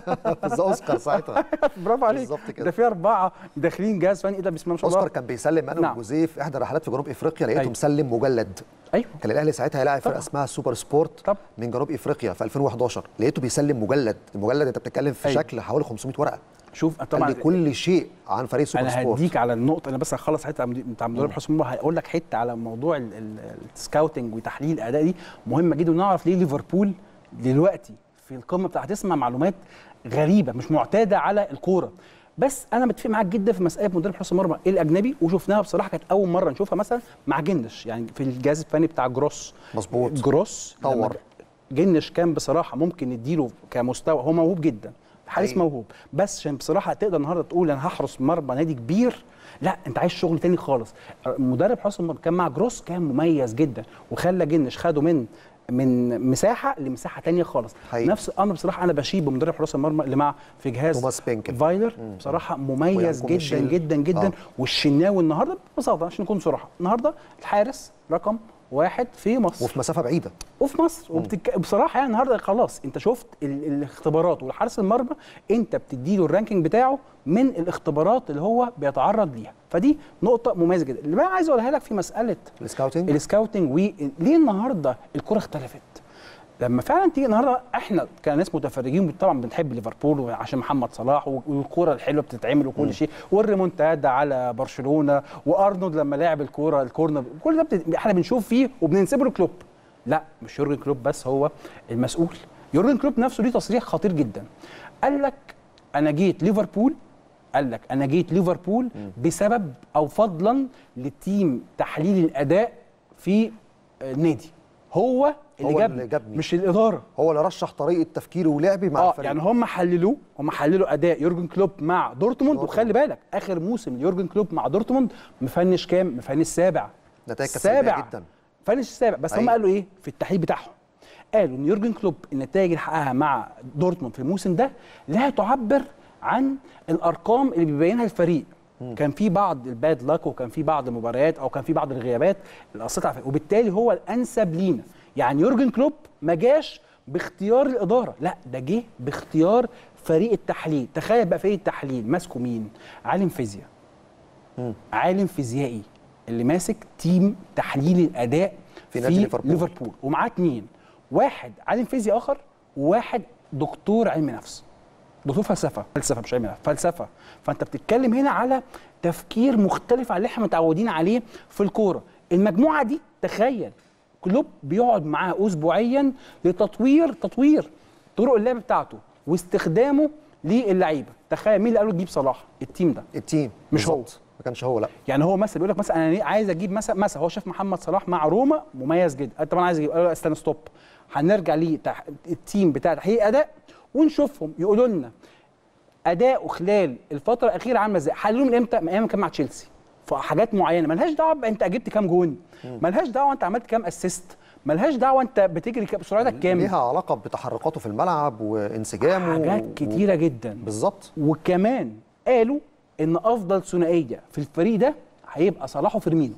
Speaker 1: زي اوسكار ساعتها
Speaker 2: برافو عليك
Speaker 1: بالظبط كده.
Speaker 2: ده في اربعه داخلين جهاز فني ايه ده بسم الله ما شاء الله
Speaker 1: اوسكار كان بيسلم انا
Speaker 2: نعم.
Speaker 1: وجوزيه في احدى الرحلات في جنوب افريقيا لقيته
Speaker 2: أيوة.
Speaker 1: مسلم مجلد
Speaker 2: ايوه
Speaker 1: كان الاهلي ساعتها هيلاعب فرقه
Speaker 2: طبعا.
Speaker 1: اسمها سوبر سبورت
Speaker 2: طبعا.
Speaker 1: من جنوب افريقيا في 2011 لقيته بيسلم مجلد المجلد انت بتتكلم في
Speaker 2: أيوة.
Speaker 1: شكل حوالي 500 ورقه
Speaker 2: شوف
Speaker 1: طبعا
Speaker 2: طبعا
Speaker 1: كل شيء عن فريق سوبر
Speaker 2: انا
Speaker 1: سبورت
Speaker 2: هديك على النقطه انا بس هخلص حته بتاع مدرب حسام الله هقول لك حته على موضوع ال- ال- السكاوتنج وتحليل الاداء دي مهمه جدا ونعرف ليه ليفربول دلوقتي في القمه بتاعت تسمع معلومات غريبه مش معتاده على الكوره بس انا متفق معاك جدا في مساله مدرب حراس المرمى الاجنبي وشفناها بصراحه كانت اول مره نشوفها مثلا مع جنش يعني في الجهاز الفني بتاع جروس
Speaker 1: مظبوط.
Speaker 2: جروس لما
Speaker 1: طور.
Speaker 2: جنش كان بصراحه ممكن نديله كمستوى هو موهوب جدا حارس
Speaker 1: حقيقي.
Speaker 2: موهوب بس عشان بصراحه تقدر النهارده تقول انا هحرس مرمى نادي كبير لا انت عايز شغل تاني خالص مدرب حراس المرمى كان مع جروس كان مميز جدا وخلى جنش خده من من مساحه لمساحه تانية خالص
Speaker 1: حقيقي.
Speaker 2: نفس الامر بصراحه انا بشيد بمدرب حراس المرمى اللي مع في جهاز
Speaker 1: توماس بينكل.
Speaker 2: فايلر بصراحه مميز
Speaker 1: ويانكو
Speaker 2: جدا
Speaker 1: ميشيل.
Speaker 2: جدا جدا
Speaker 1: آه.
Speaker 2: والشناوي النهارده ببساطه عشان نكون صراحه النهارده الحارس رقم واحد في مصر
Speaker 1: وفي مسافه بعيده
Speaker 2: وفي مصر وبتك... بصراحه يعني النهارده خلاص انت شفت ال... الاختبارات والحارس المرمى انت بتديله الرانكينج بتاعه من الاختبارات اللي هو بيتعرض ليها فدي نقطه مميزه جدا اللي بقى عايز اقولها لك في مساله
Speaker 1: السكاوتنج
Speaker 2: السكاوتنج وليه النهارده الكره اختلفت لما فعلا تيجي النهارده احنا كناس متفرجين طبعا بنحب ليفربول عشان محمد صلاح والكوره الحلوه بتتعمل وكل شيء والريمونتادا على برشلونه وارنولد لما لعب الكوره الكورنر كل ده بت... احنا بنشوف فيه وبننسبه لكلوب لا مش يورجن كلوب بس هو المسؤول يورجن كلوب نفسه ليه تصريح خطير جدا قال لك انا جيت ليفربول قال لك انا جيت ليفربول بسبب او فضلا لتيم تحليل الاداء في النادي هو اللي
Speaker 1: هو
Speaker 2: جابني,
Speaker 1: اللي جابني.
Speaker 2: مش الاداره
Speaker 1: هو اللي رشح طريقه تفكيري ولعبي مع
Speaker 2: اه
Speaker 1: الفريق
Speaker 2: يعني هم حللوه هم حللوا اداء يورجن كلوب مع دورتموند وخلي بالك اخر موسم ليورجن كلوب مع دورتموند مفنش كام مفنش سابع
Speaker 1: نتائج كانت سيئة
Speaker 2: سابع
Speaker 1: جدا.
Speaker 2: فنش السابع بس هم
Speaker 1: أيوة.
Speaker 2: قالوا ايه في التحليل بتاعهم قالوا ان يورجن كلوب النتائج اللي حققها مع دورتموند في الموسم ده لا تعبر عن الارقام اللي بيبينها الفريق كان في بعض الباد لاك وكان في بعض المباريات او كان في بعض الغيابات اللي اثرت على الفريق وبالتالي هو الانسب لينا يعني يورجن كلوب ما جاش باختيار الاداره لا ده جه باختيار فريق التحليل تخيل بقى فريق التحليل ماسكه مين عالم فيزياء عالم فيزيائي اللي ماسك تيم تحليل الاداء
Speaker 1: في نادي ليفربول.
Speaker 2: ليفربول ومعاه اتنين واحد عالم فيزياء اخر وواحد دكتور علم نفس دكتور فلسفه فلسفه مش علم نفس فلسفه فانت بتتكلم هنا على تفكير مختلف عن اللي احنا متعودين عليه في الكوره المجموعه دي تخيل كلوب بيقعد معاه اسبوعيا لتطوير تطوير طرق اللعب بتاعته واستخدامه للعيبه تخيل مين اللي قالوا تجيب صلاح التيم ده
Speaker 1: التيم
Speaker 2: مش هو.
Speaker 1: بالظبط. ما كانش هو لا
Speaker 2: يعني هو مثلا بيقول لك مثلا انا ليه عايز اجيب مثلا مثلا هو شاف محمد صلاح مع روما مميز جدا طب انا عايز اجيب قالوا لا استنى ستوب هنرجع ليه تح... التيم بتاع تحقيق اداء ونشوفهم يقولوا لنا اداؤه خلال الفتره الاخيره عامله ازاي حللوه من امتى من ايام ما كان مع تشيلسي فحاجات معينه ملهاش دعوه بقى انت جبت كام جون ملهاش دعوه انت عملت كام اسيست ملهاش دعوه انت بتجري ك- بسرعتك كام
Speaker 1: ليها علاقه بتحركاته في الملعب وانسجامه
Speaker 2: حاجات
Speaker 1: و-
Speaker 2: كتيره جدا
Speaker 1: بالظبط
Speaker 2: وكمان قالوا ان افضل ثنائيه في الفريق ده هيبقى صلاح وفيرمينو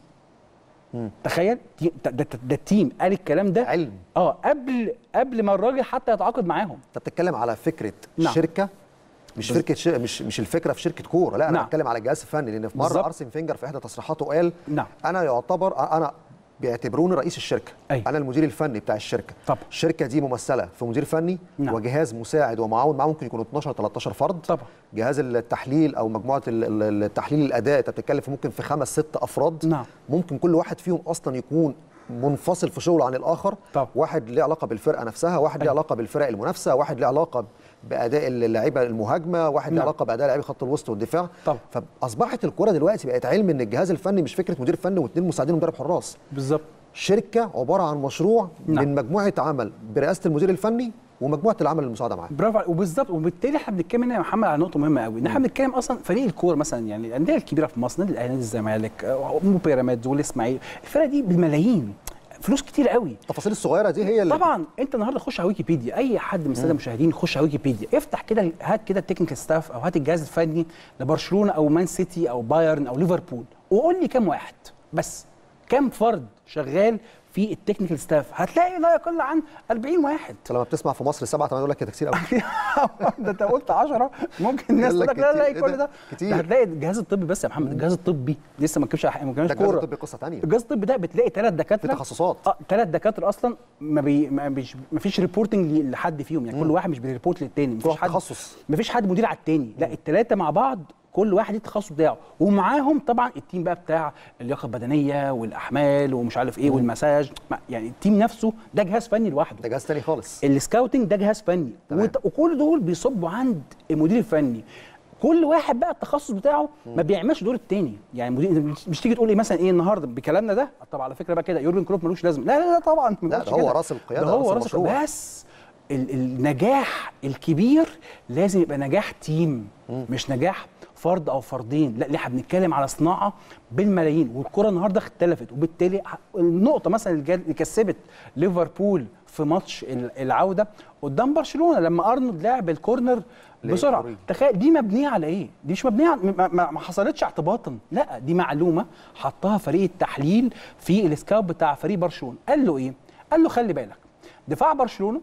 Speaker 2: تخيل دي- ده, ده, ده التيم قال الكلام ده
Speaker 1: علم.
Speaker 2: اه قبل قبل ما الراجل حتى يتعاقد معاهم
Speaker 1: انت بتتكلم على فكره
Speaker 2: نعم.
Speaker 1: شركه مش
Speaker 2: بز-
Speaker 1: فكره ش... مش مش الفكره في شركه كوره لا انا
Speaker 2: نعم.
Speaker 1: بتكلم على جهاز فني لان في مره
Speaker 2: بالظبط.
Speaker 1: ارسن فينجر في احدى تصريحاته قال
Speaker 2: نعم.
Speaker 1: انا يعتبر انا بيعتبروني رئيس الشركه
Speaker 2: أيوة.
Speaker 1: انا المدير الفني بتاع الشركه
Speaker 2: طبعا.
Speaker 1: الشركه دي ممثله في مدير فني
Speaker 2: نعم.
Speaker 1: وجهاز مساعد ومعاون معاه ممكن يكونوا 12 13 فرد
Speaker 2: طبعا.
Speaker 1: جهاز التحليل او مجموعه ال- ال- التحليل الاداء انت بتتكلم في ممكن في خمس ست افراد
Speaker 2: نعم.
Speaker 1: ممكن كل واحد فيهم اصلا يكون منفصل في شغله عن الاخر
Speaker 2: طبعا.
Speaker 1: واحد ليه علاقه بالفرقه نفسها واحد ليه
Speaker 2: أيوة.
Speaker 1: علاقه بالفرق المنافسه واحد ليه علاقه باداء اللعيبه المهاجمه واحد ليه
Speaker 2: نعم.
Speaker 1: علاقه باداء لاعبي خط الوسط والدفاع
Speaker 2: طبعا.
Speaker 1: فاصبحت الكره دلوقتي بقت علم ان الجهاز الفني مش فكره مدير فني واثنين مساعدين ومدرب حراس
Speaker 2: بالظبط
Speaker 1: شركه عباره عن مشروع
Speaker 2: نعم.
Speaker 1: من مجموعه عمل برئاسه المدير الفني ومجموعه العمل المساعده معاه
Speaker 2: برافو عليك. وبالظبط وبالتالي احنا بنتكلم هنا يا محمد على نقطه مهمه قوي ان احنا بنتكلم اصلا فريق الكوره مثلا يعني الانديه الكبيره في مصر نادي الاهلي نادي الزمالك آه، بيراميدز والاسماعيلي الفرق دي بالملايين فلوس كتير قوي
Speaker 1: التفاصيل الصغيره دي هي اللي
Speaker 2: طبعا انت النهارده خش على ويكيبيديا اي حد من الساده المشاهدين يخش على ويكيبيديا افتح كده هات كده التكنيكال ستاف او هات الجهاز الفني لبرشلونه او مان سيتي او بايرن او ليفربول وقول لي كام واحد بس كام فرد شغال في التكنيكال ستاف هتلاقي لا يقل عن 40 واحد
Speaker 1: انت لما بتسمع في مصر سبعه ثمانيه يقول لك كده كتير قوي
Speaker 2: ده انت قلت 10 ممكن الناس
Speaker 1: يقول
Speaker 2: تقول
Speaker 1: لك
Speaker 2: لك لا لا
Speaker 1: كتير.
Speaker 2: كل
Speaker 1: إيه
Speaker 2: ده
Speaker 1: ده؟ كتير.
Speaker 2: ده هتلاقي الجهاز الطبي بس يا محمد الجهاز الطبي لسه ما نكتبش ما نكتبش
Speaker 1: ده الجهاز
Speaker 2: كوره
Speaker 1: الطبي قصه ثانيه
Speaker 2: الجهاز الطبي ده بتلاقي ثلاث دكاتره
Speaker 1: في تخصصات.
Speaker 2: اه ثلاث دكاتره اصلا ما, بي ما, بيش ما فيش ريبورتنج لحد فيهم يعني كل واحد مش بيريبورت للتاني
Speaker 1: كل
Speaker 2: مفيش
Speaker 1: واحد
Speaker 2: حد
Speaker 1: تخصص.
Speaker 2: ما فيش حد مدير على التاني لا الثلاثه مع بعض كل واحد ليه التخصص بتاعه ومعاهم طبعا التيم بقى بتاع اللياقه البدنيه والاحمال ومش عارف ايه والمساج ما- يعني التيم نفسه ده جهاز فني لوحده
Speaker 1: ده جهاز ثاني خالص
Speaker 2: السكاوتنج ده جهاز فني
Speaker 1: تمام.
Speaker 2: وت- وكل دول بيصبوا عند المدير الفني كل واحد بقى التخصص بتاعه ما بيعملش دور التاني يعني مدير مش- مش تيجي تقول لي مثلا ايه النهارده بكلامنا ده طب على فكره بقى كده يورجن كلوب ملوش لازمه لا لا لا طبعا ما
Speaker 1: لا،
Speaker 2: بقولش
Speaker 1: ده هو
Speaker 2: كده.
Speaker 1: راس القيادة،
Speaker 2: ده هو
Speaker 1: راس
Speaker 2: راس
Speaker 1: المشروع.
Speaker 2: القيادة. بس ال- النجاح الكبير لازم يبقى نجاح تيم مش نجاح فرد او فردين لا اللي احنا بنتكلم على صناعه بالملايين والكره النهارده اختلفت وبالتالي ح- النقطه مثلا اللي جا- اللي كسبت ليفربول في ماتش ال- العوده قدام برشلونه لما ارنولد لعب الكورنر بسرعه
Speaker 1: لأوريجي.
Speaker 2: تخيل دي مبنيه على ايه؟ دي مش مبنيه على ما, ما, ما حصلتش اعتباطا، لا دي معلومه حطها فريق التحليل في السكاوت بتاع فريق برشلونه، قال له ايه؟ قال له خلي بالك دفاع برشلونه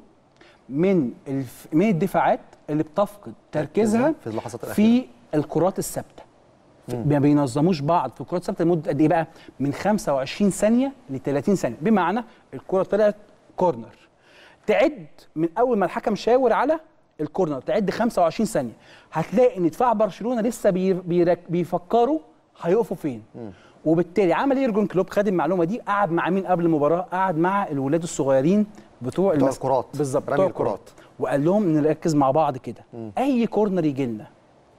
Speaker 2: من الف... من الدفاعات اللي بتفقد تركيزها
Speaker 1: في اللحظات الأخيرة.
Speaker 2: في الكرات الثابته في- ما بينظموش بعض في الكرات الثابته لمده قد ايه بقى؟ من 25 ثانيه ل 30 ثانيه، بمعنى الكره طلعت كورنر تعد من اول ما الحكم شاور على الكورنر تعد 25 ثانيه هتلاقي ان دفاع برشلونه لسه بي بيرك بيفكروا هيقفوا فين وبالتالي عمل ايه يورجن كلوب خد المعلومه دي قعد مع مين قبل المباراه قعد مع الولاد الصغيرين بتوع
Speaker 1: بتوع
Speaker 2: المس-
Speaker 1: الكرات.
Speaker 2: بالظبط
Speaker 1: رمي
Speaker 2: بتوع
Speaker 1: الكرات.
Speaker 2: الكرات وقال لهم نركز مع بعض كده اي كورنر يجي لنا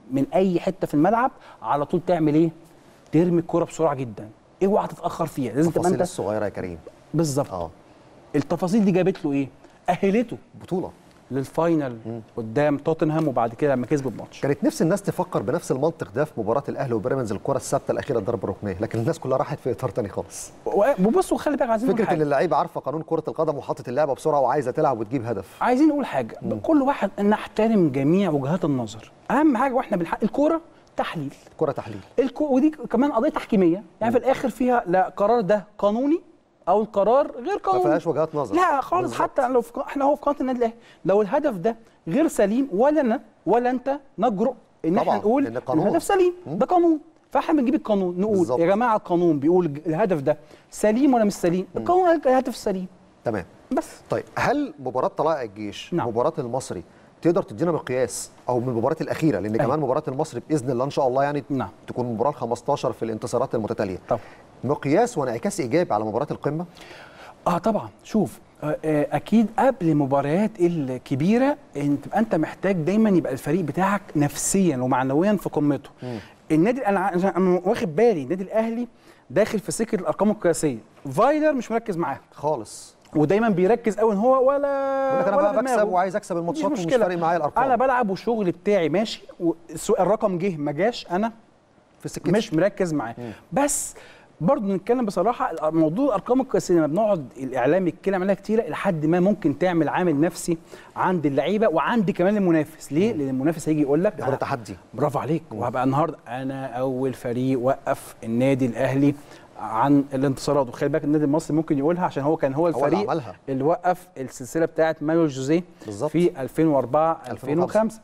Speaker 2: من اي حته في الملعب على طول تعمل ايه ترمي الكره بسرعه جدا اوعى تتاخر فيها لازم تبقى
Speaker 1: التفاصيل
Speaker 2: انت
Speaker 1: الصغيره يا كريم
Speaker 2: بالظبط
Speaker 1: اه
Speaker 2: التفاصيل دي جابت له ايه اهلته
Speaker 1: بطوله
Speaker 2: للفاينل قدام توتنهام وبعد كده لما كسبوا الماتش
Speaker 1: كانت نفس الناس تفكر بنفس المنطق ده في مباراه الاهلي وبيراميدز الكره الثابته الاخيره الضربه الركنيه لكن الناس كلها راحت في اطار تاني خالص
Speaker 2: وبصوا خلي بالك عايزين نقول
Speaker 1: فكره ان
Speaker 2: حاجه
Speaker 1: اللعيبه عارفه قانون كره القدم وحاطط اللعبه بسرعه وعايزه تلعب وتجيب هدف
Speaker 2: عايزين نقول حاجه كل واحد نحترم جميع وجهات النظر اهم حاجه واحنا بنحقق الكوره تحليل
Speaker 1: كره تحليل
Speaker 2: الكو... ودي كمان قضيه تحكيميه يعني في الاخر فيها لا قرار ده قانوني او القرار غير
Speaker 1: ما
Speaker 2: قانوني
Speaker 1: فيهاش وجهات نظر
Speaker 2: لا خالص
Speaker 1: بالظبط.
Speaker 2: حتى لو في... احنا هو في قناه النادي الاهلي لو الهدف ده غير سليم ولا انا ولا انت نجرؤ ان احنا
Speaker 1: طبعاً،
Speaker 2: نقول
Speaker 1: لأن قانون.
Speaker 2: الهدف سليم ده قانون فاحنا بنجيب القانون نقول
Speaker 1: بالظبط.
Speaker 2: يا جماعه القانون بيقول الهدف ده سليم ولا مش سليم القانون قال الهدف سليم
Speaker 1: تمام
Speaker 2: بس
Speaker 1: طيب هل مباراه طلائع الجيش
Speaker 2: نعم.
Speaker 1: مباراه المصري تقدر تدينا مقياس او من المباراه الاخيره لان
Speaker 2: أيوة.
Speaker 1: كمان مباراه المصري باذن الله ان شاء الله يعني
Speaker 2: نعم.
Speaker 1: تكون المباراه ال 15 في الانتصارات المتتاليه
Speaker 2: طبعا
Speaker 1: مقياس وانعكاس ايجابي على مباراه القمه
Speaker 2: اه طبعا شوف آه، آه، اكيد قبل المباريات الكبيره انت تبقى انت محتاج دايما يبقى الفريق بتاعك نفسيا ومعنويا في قمته النادي انا أنا واخد بالي النادي الاهلي داخل في سكه الارقام القياسيه فايلر مش مركز معاه
Speaker 1: خالص
Speaker 2: ودايما بيركز قوي ان هو ولا
Speaker 1: يقول لك انا
Speaker 2: ولا
Speaker 1: بقى
Speaker 2: دماغه.
Speaker 1: بكسب وعايز اكسب الماتشات
Speaker 2: مفيش
Speaker 1: ومش
Speaker 2: مشكلة.
Speaker 1: فارق معايا الارقام
Speaker 2: انا بلعب والشغل بتاعي ماشي والسو- الرقم جه ما جاش انا
Speaker 1: في سكتي
Speaker 2: مش مركز معاه بس برضه نتكلم بصراحه الأ- موضوع الارقام القياسيه لما بنقعد الاعلام يتكلم عليها كتير لحد ما ممكن تعمل عامل نفسي عند اللعيبه وعند كمان المنافس ليه؟ لان المنافس هيجي يقول لك
Speaker 1: ياخد
Speaker 2: أنا-
Speaker 1: تحدي
Speaker 2: برافو عليك وهبقى النهارده انا اول فريق وقف النادي الاهلي عن الانتصارات وخلي بالك النادي المصري ممكن يقولها عشان هو كان هو
Speaker 1: اللي
Speaker 2: الفريق
Speaker 1: عملها.
Speaker 2: اللي وقف السلسله بتاعه مانويل جوزيه
Speaker 1: بالظبط.
Speaker 2: في 2004 2005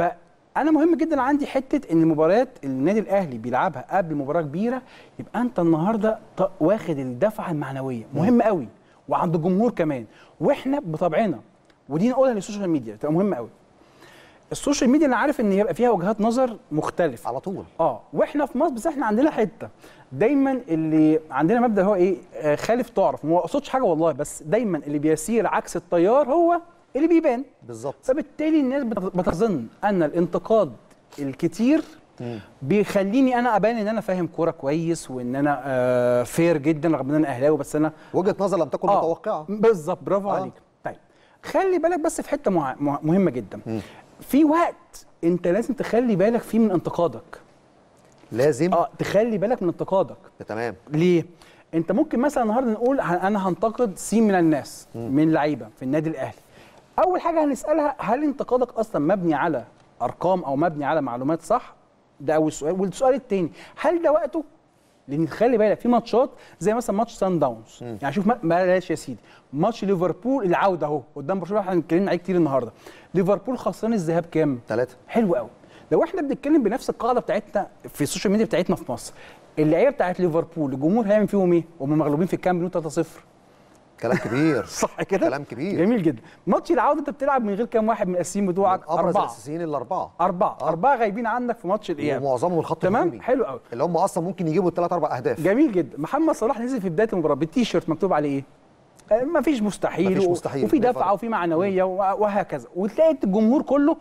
Speaker 2: فانا مهم جدا عندي حته ان مباريات النادي الاهلي بيلعبها قبل مباراه كبيره يبقى انت النهارده ط- واخد الدفعه المعنويه مهم قوي وعند الجمهور كمان واحنا بطبعنا ودي نقولها للسوشيال ميديا تبقى مهمه قوي السوشيال ميديا انا عارف ان يبقى فيها وجهات نظر مختلفه
Speaker 1: على طول
Speaker 2: اه واحنا في مصر بس احنا عندنا حته دايما اللي عندنا مبدا هو ايه آه خالف تعرف ما اقصدش حاجه والله بس دايما اللي بيسير عكس التيار هو اللي بيبان
Speaker 1: بالظبط
Speaker 2: فبالتالي الناس بت- بتظن ان الانتقاد الكتير بيخليني انا ابان ان انا فاهم كوره كويس وان انا آه فير جدا رغم ان انا اهلاوي بس انا
Speaker 1: وجهه نظر لم تكن
Speaker 2: آه،
Speaker 1: متوقعه
Speaker 2: بالظبط برافو
Speaker 1: آه.
Speaker 2: عليك طيب خلي بالك بس في حته مع... مع- مهمه جدا في وقت انت لازم تخلي بالك فيه من انتقادك
Speaker 1: لازم
Speaker 2: اه تخلي بالك من انتقادك
Speaker 1: تمام
Speaker 2: ليه انت ممكن مثلا النهارده نقول ه- انا هنتقد سين من الناس من لعيبه في النادي الاهلي اول حاجه هنسالها هل انتقادك اصلا مبني على ارقام او مبني على معلومات صح ده اول سؤال والسؤال الثاني هل ده وقته لان خلي بالك في ماتشات زي مثلا ماتش سان داونز يعني شوف ما- بلاش يا سيدي ماتش ليفربول العوده اهو قدام برشلونه احنا اتكلمنا عليه كتير النهارده ليفربول خسران الذهاب كام
Speaker 1: ثلاثه
Speaker 2: حلو قوي لو احنا بنتكلم بنفس القاعده بتاعتنا في السوشيال ميديا بتاعتنا في مصر اللعيبه بتاعت ليفربول الجمهور هيعمل فيهم ايه؟ وهم مغلوبين في الكام نيو 3-0
Speaker 1: كلام كبير
Speaker 2: صح كده؟
Speaker 1: كلام كبير.
Speaker 2: جميل جدا ماتش العوده انت بتلعب من غير كام واحد من الاساسيين بتوعك؟
Speaker 1: ابرز
Speaker 2: اربعه
Speaker 1: الاساسيين الاربعه
Speaker 2: اربعه
Speaker 1: آه.
Speaker 2: اربعه غايبين عنك في ماتش الاياب
Speaker 1: ومعظمهم الخط
Speaker 2: تمام
Speaker 1: الهجومي
Speaker 2: حلو قوي
Speaker 1: اللي هم اصلا ممكن يجيبوا الثلاث اربع اهداف
Speaker 2: جميل جدا محمد صلاح نزل في بدايه المباراه بالتيشيرت مكتوب عليه ايه؟ آه، مفيش مستحيل
Speaker 1: مفيش
Speaker 2: و-
Speaker 1: مستحيل،
Speaker 2: وفي
Speaker 1: ما
Speaker 2: دفعه
Speaker 1: يفرق.
Speaker 2: وفي معنويه و- وهكذا وتلاقي الجمهور كله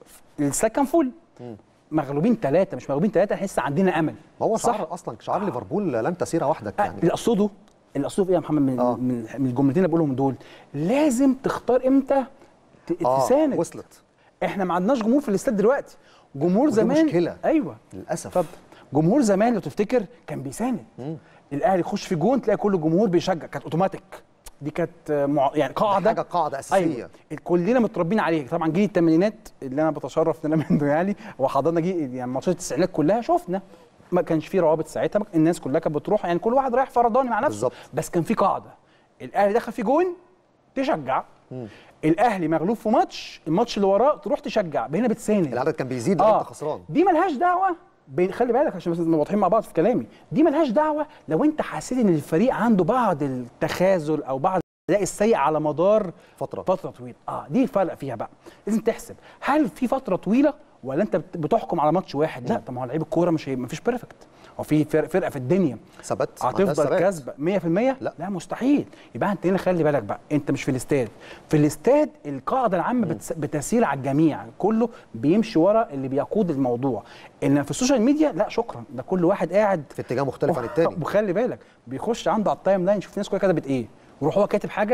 Speaker 2: السكن فل مغلوبين ثلاثه مش مغلوبين ثلاثه احنا لسه عندنا امل
Speaker 1: ما هو
Speaker 2: صح
Speaker 1: شعار اصلا شعار ليفربول لن تسير وحدك
Speaker 2: آه،
Speaker 1: يعني
Speaker 2: اللي اقصده اللي اقصده في ايه يا محمد من,
Speaker 1: آه.
Speaker 2: من, من الجملتين اللي بقولهم دول لازم تختار امتى ت-
Speaker 1: اه
Speaker 2: تساند
Speaker 1: وصلت
Speaker 2: احنا ما عندناش جمهور في الاستاد دلوقتي جمهور
Speaker 1: ودي
Speaker 2: زمان
Speaker 1: مشكلة.
Speaker 2: ايوه
Speaker 1: للاسف
Speaker 2: اتفضل جمهور زمان لو تفتكر كان بيساند الاهلي يخش في جون تلاقي كل الجمهور بيشجع كانت اوتوماتيك دي كانت آه، مع... يعني قاعده
Speaker 1: حاجه قاعده اساسيه
Speaker 2: ايوه كلنا متربيين عليه طبعا جيل الثمانينات اللي انا بتشرف ان انا منه يعني وحضرنا جيل يعني ماتشات التسعينات كلها شفنا ما كانش في روابط ساعتها الناس كلها كانت بتروح يعني كل واحد رايح فرداني مع نفسه
Speaker 1: بالظبط.
Speaker 2: بس كان في قاعده الاهلي دخل في جون تشجع الاهلي مغلوب في ماتش الماتش اللي وراه تروح تشجع هنا بتساند
Speaker 1: العدد كان بيزيد لو انت خسران
Speaker 2: دي ملهاش دعوه بين خلي بالك عشان بس نبقى واضحين مع بعض في كلامي دي ملهاش دعوه لو انت حسيت ان الفريق عنده بعض التخاذل او بعض الاداء السيء على مدار
Speaker 1: فترة.
Speaker 2: فتره طويله اه دي الفرق فيها بقى لازم تحسب هل في فتره طويله ولا انت بت- بتحكم على ماتش واحد لا طب ما هو لعيب الكوره مش هي- مفيش بيرفكت هو في فرق فرقه في الدنيا
Speaker 1: ثبات ما عندهاش
Speaker 2: هتفضل
Speaker 1: ثبات.
Speaker 2: كاسبه 100%
Speaker 1: لا.
Speaker 2: لا مستحيل يبقى انت هنا خلي بالك بقى انت مش في الاستاد في الاستاد القاعده العامه بتس... بتسير على الجميع كله بيمشي ورا اللي بيقود الموضوع ان في السوشيال ميديا لا شكرا ده كل واحد قاعد
Speaker 1: في اتجاه مختلف عن التاني
Speaker 2: وخلي بالك بيخش عنده على التايم لاين يشوف الناس كلها كتبت ايه ويروح هو كاتب حاجه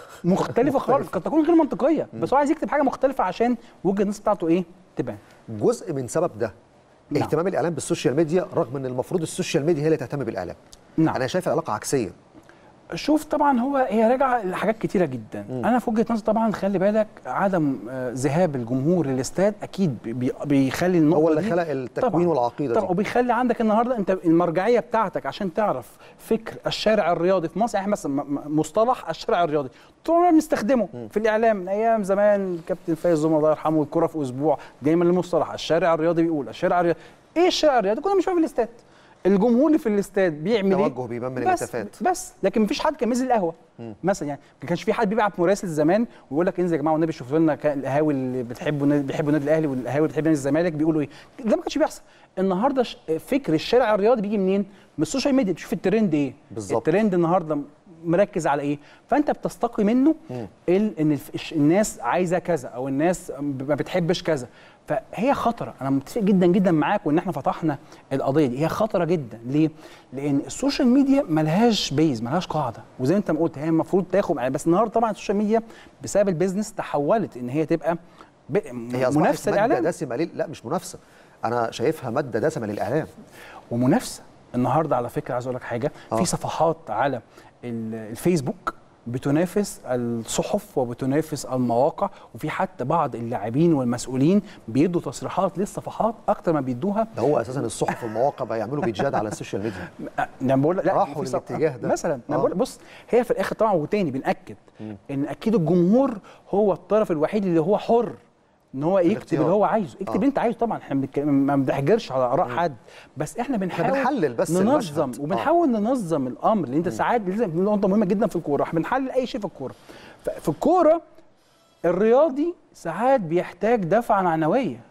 Speaker 2: مختلفه خالص قد تكون غير منطقيه بس هو عايز يكتب حاجه مختلفه عشان وجهه الناس بتاعته ايه تبان
Speaker 1: جزء من سبب ده
Speaker 2: نعم.
Speaker 1: اهتمام الاعلام بالسوشيال ميديا رغم ان المفروض السوشيال ميديا هي اللي تهتم بالاعلام
Speaker 2: نعم.
Speaker 1: انا شايف العلاقه عكسيه
Speaker 2: شوف طبعا هو هي راجعه لحاجات كتيره جدا م. انا في وجهه نظري طبعا خلي بالك عدم آه، ذهاب الجمهور للاستاد اكيد بي- بي- بيخلي النقطه
Speaker 1: هو اللي
Speaker 2: دي-
Speaker 1: خلق التكوين
Speaker 2: طبعاً.
Speaker 1: والعقيده
Speaker 2: طبعا
Speaker 1: دي
Speaker 2: وبيخلي عندك النهارده انت المرجعيه بتاعتك عشان تعرف فكر الشارع الرياضي في مصر يعني إحنا مثلا م- م- مصطلح الشارع الرياضي طول عمرنا بنستخدمه في الاعلام من ايام زمان كابتن فايز زوما الله يرحمه الكره في اسبوع دايما المصطلح الشارع الرياضي بيقول الشارع الرياضي ايه الشارع الرياضي كنا بنشوفه في الاستاد الجمهور اللي في الاستاد بيعمل ايه
Speaker 1: توجه بيبان من
Speaker 2: بس
Speaker 1: الهتافات.
Speaker 2: بس لكن مفيش حد كان نزل القهوه مثلا يعني ما كانش في حد بيبعت مراسل زمان ويقول لك انزل يا جماعه والنبي شوفوا لنا كا- القهاوي اللي بتحبوا النادي- بيحبوا النادي الاهلي والقهاوي اللي بتحب نادي الزمالك بيقولوا ايه ده ما كانش بيحصل النهارده ش- فكر الشارع الرياضي بيجي منين من السوشيال ميديا تشوف الترند ايه
Speaker 1: بالظبط.
Speaker 2: الترند النهارده مركز على ايه فانت بتستقي منه ال- ان الف- الش- الناس عايزه كذا او الناس ما بتحبش كذا فهي خطره انا متفق جدا جدا معاك وان احنا فتحنا القضيه دي هي خطره جدا ليه لان السوشيال ميديا ملهاش بيز ملهاش قاعده وزي ما انت ما قلت هي المفروض تاخد بس النهارده طبعا السوشيال ميديا بسبب البيزنس تحولت ان هي تبقى ب-
Speaker 1: هي اصبحت
Speaker 2: منافسه
Speaker 1: ماده
Speaker 2: الاعلام
Speaker 1: دسمه ليه لا مش منافسه انا شايفها ماده دسمه للاعلام
Speaker 2: ومنافسه النهارده على فكره عايز اقول لك حاجه
Speaker 1: آه.
Speaker 2: في صفحات على ال- الفيسبوك بتنافس الصحف وبتنافس المواقع وفي حتى بعض اللاعبين والمسؤولين بيدوا تصريحات للصفحات اكتر ما بيدوها
Speaker 1: ده هو اساسا الصحف والمواقع بقى يعملوا بيتجاد على السوشيال ميديا
Speaker 2: انا بقول لك لا
Speaker 1: راحوا
Speaker 2: في صف-
Speaker 1: للاتجاه ده.
Speaker 2: مثلا انا
Speaker 1: آه.
Speaker 2: بقول بص هي في الاخر طبعا وتاني بناكد ان اكيد الجمهور هو الطرف الوحيد اللي هو حر ان هو يكتب
Speaker 1: الاختيار.
Speaker 2: اللي هو عايزه اكتب
Speaker 1: آه.
Speaker 2: اللي انت عايزه طبعا احنا بنتك- ما بنحجرش على اراء حد بس احنا بنحاول
Speaker 1: بنحلل بس
Speaker 2: ننظم
Speaker 1: المشهد. آه.
Speaker 2: وبنحاول ننظم الامر لان انت ساعات لازم دي نقطه مهمه جدا في الكوره احنا بنحلل اي شيء في الكوره ف- في الكوره الرياضي ساعات بيحتاج دفعه معنويه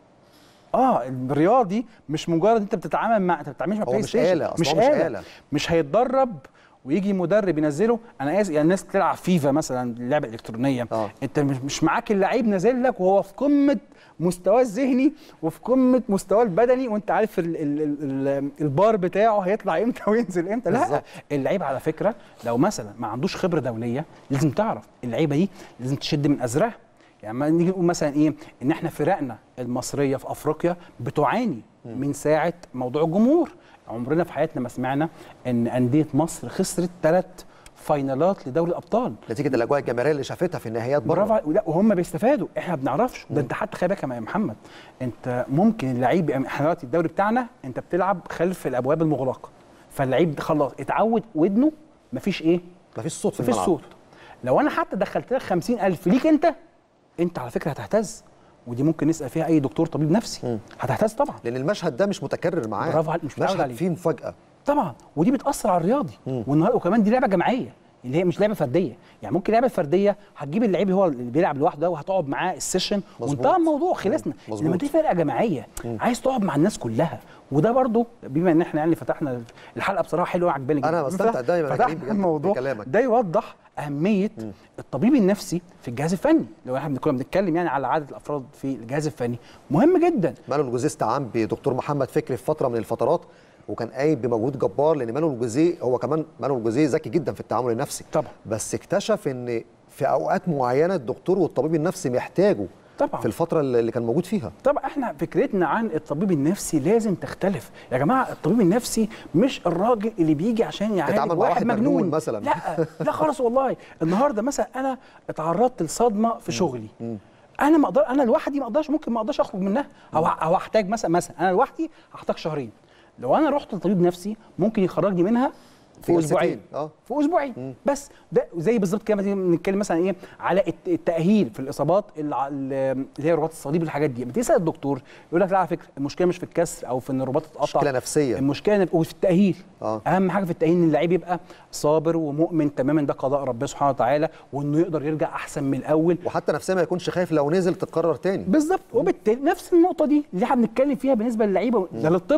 Speaker 2: اه الرياضي مش مجرد انت بتتعامل مع انت ما بتتعاملش مع
Speaker 1: هو
Speaker 2: بلاي
Speaker 1: مش
Speaker 2: ستيشن
Speaker 1: آلة، أصل
Speaker 2: مش
Speaker 1: هو مش
Speaker 2: آلة.
Speaker 1: آلة.
Speaker 2: مش هيتدرب ويجي مدرب ينزله انا اسف يعني الناس بتلعب فيفا مثلا اللعبه الالكترونيه
Speaker 1: آه.
Speaker 2: انت مش مش معاك اللعيب نازل لك وهو في قمه مستواه الذهني وفي قمه مستواه البدني وانت عارف ال ال ال ال البار بتاعه هيطلع امتى وينزل امتى لا
Speaker 1: بالظبط.
Speaker 2: اللعيب على فكره لو مثلا ما عندوش خبره دوليه لازم تعرف اللعيبه دي لازم تشد من ازرها يعني ما نيجي نقول مثلا ايه ان احنا فرقنا المصريه في افريقيا بتعاني من ساعه موضوع الجمهور عمرنا في حياتنا ما سمعنا ان انديه مصر خسرت ثلاث فاينالات لدوري الابطال
Speaker 1: نتيجه الاجواء الجماهيريه اللي شافتها في النهائيات
Speaker 2: برافو
Speaker 1: بره
Speaker 2: عليك. لا وهم بيستفادوا احنا ما بنعرفش ده انت حتى خلي بالك يا محمد انت ممكن اللعيب يبقى- احنا دلوقتي الدوري بتاعنا انت بتلعب خلف الابواب المغلقه فاللعيب خلاص اتعود ودنه مفيش ايه
Speaker 1: مفيش صوت في
Speaker 2: مفيش
Speaker 1: الملعب
Speaker 2: صوت لو انا حتى دخلت لك 50000 ليك انت انت على فكره هتهتز ودي ممكن نسال فيها اي دكتور طبيب نفسي هتهتز طبعا
Speaker 1: لان المشهد ده مش متكرر معاه
Speaker 2: برافو عليك، مش متعود
Speaker 1: مشهد
Speaker 2: عليه.
Speaker 1: فيه مفاجاه
Speaker 2: طبعا ودي بتاثر على الرياضي والنهارده وكمان دي لعبه جماعيه اللي هي مش لعبه فرديه يعني ممكن لعبه فرديه هتجيب اللعيب هو اللي بيلعب لوحده ده وهتقعد معاه السيشن
Speaker 1: مظبوط.
Speaker 2: وانتهى الموضوع خلصنا
Speaker 1: مظبوط.
Speaker 2: انما دي فرقه جماعيه عايز تقعد مع الناس كلها وده برضو بما ان احنا يعني فتحنا الحلقه بصراحه حلوه عجباني
Speaker 1: أنا
Speaker 2: جدا
Speaker 1: بستمتع دايماً يا
Speaker 2: فتحنا
Speaker 1: كريم بجد
Speaker 2: الموضوع
Speaker 1: بكلامك.
Speaker 2: ده يوضح اهميه الطبيب النفسي في الجهاز الفني لو احنا كنا بنتكلم يعني على عدد الافراد في الجهاز الفني مهم جدا
Speaker 1: مانويل جوزيه استعان بدكتور محمد فكري في فتره من الفترات وكان قايم بمجهود جبار لان مانويل جوزيه هو كمان مانويل جوزيه ذكي جدا في التعامل النفسي
Speaker 2: طبعا.
Speaker 1: بس اكتشف ان في اوقات معينه الدكتور والطبيب النفسي محتاجه
Speaker 2: طبعا.
Speaker 1: في الفتره اللي اللي كان موجود فيها
Speaker 2: طبعا احنا فكرتنا عن الطبيب النفسي لازم تختلف يا جماعه الطبيب النفسي مش الراجل اللي بيجي عشان يعالج
Speaker 1: تتعامل مع
Speaker 2: واحد,
Speaker 1: واحد
Speaker 2: مجنون
Speaker 1: مجنون مثلاً.
Speaker 2: لا لا خالص والله النهارده مثلا انا اتعرضت لصدمه في شغلي انا ما اقدر انا لوحدي ما اقدرش ممكن ما اقدرش اخرج منها او او احتاج مثلا مثلا انا لوحدي هحتاج شهرين لو انا رحت لطبيب نفسي ممكن يخرجني منها
Speaker 1: في
Speaker 2: في
Speaker 1: جلستين.
Speaker 2: اسبوعين
Speaker 1: آه.
Speaker 2: في اسبوعين بس ده زي بالظبط كده مثلا بنتكلم مثلا ايه على الت- التاهيل في الاصابات الع- اللي هي رباط الصليب والحاجات دي بتسال الدكتور يقول لك لا على فكره المشكله مش في الكسر او في ان الرباط اتقطع
Speaker 1: مشكلة نفسية.
Speaker 2: المشكله إن- وفي التاهيل
Speaker 1: آه.
Speaker 2: اهم حاجه في التاهيل ان اللعيب يبقى صابر ومؤمن تماما ده قضاء ربنا سبحانه وتعالى وانه يقدر يرجع احسن من الاول
Speaker 1: وحتى نفسيا ما يكونش خايف لو نزل تتكرر تاني
Speaker 2: بالظبط وبالتالي نفس النقطه دي اللي احنا بنتكلم فيها بالنسبه للعيبه ده للطب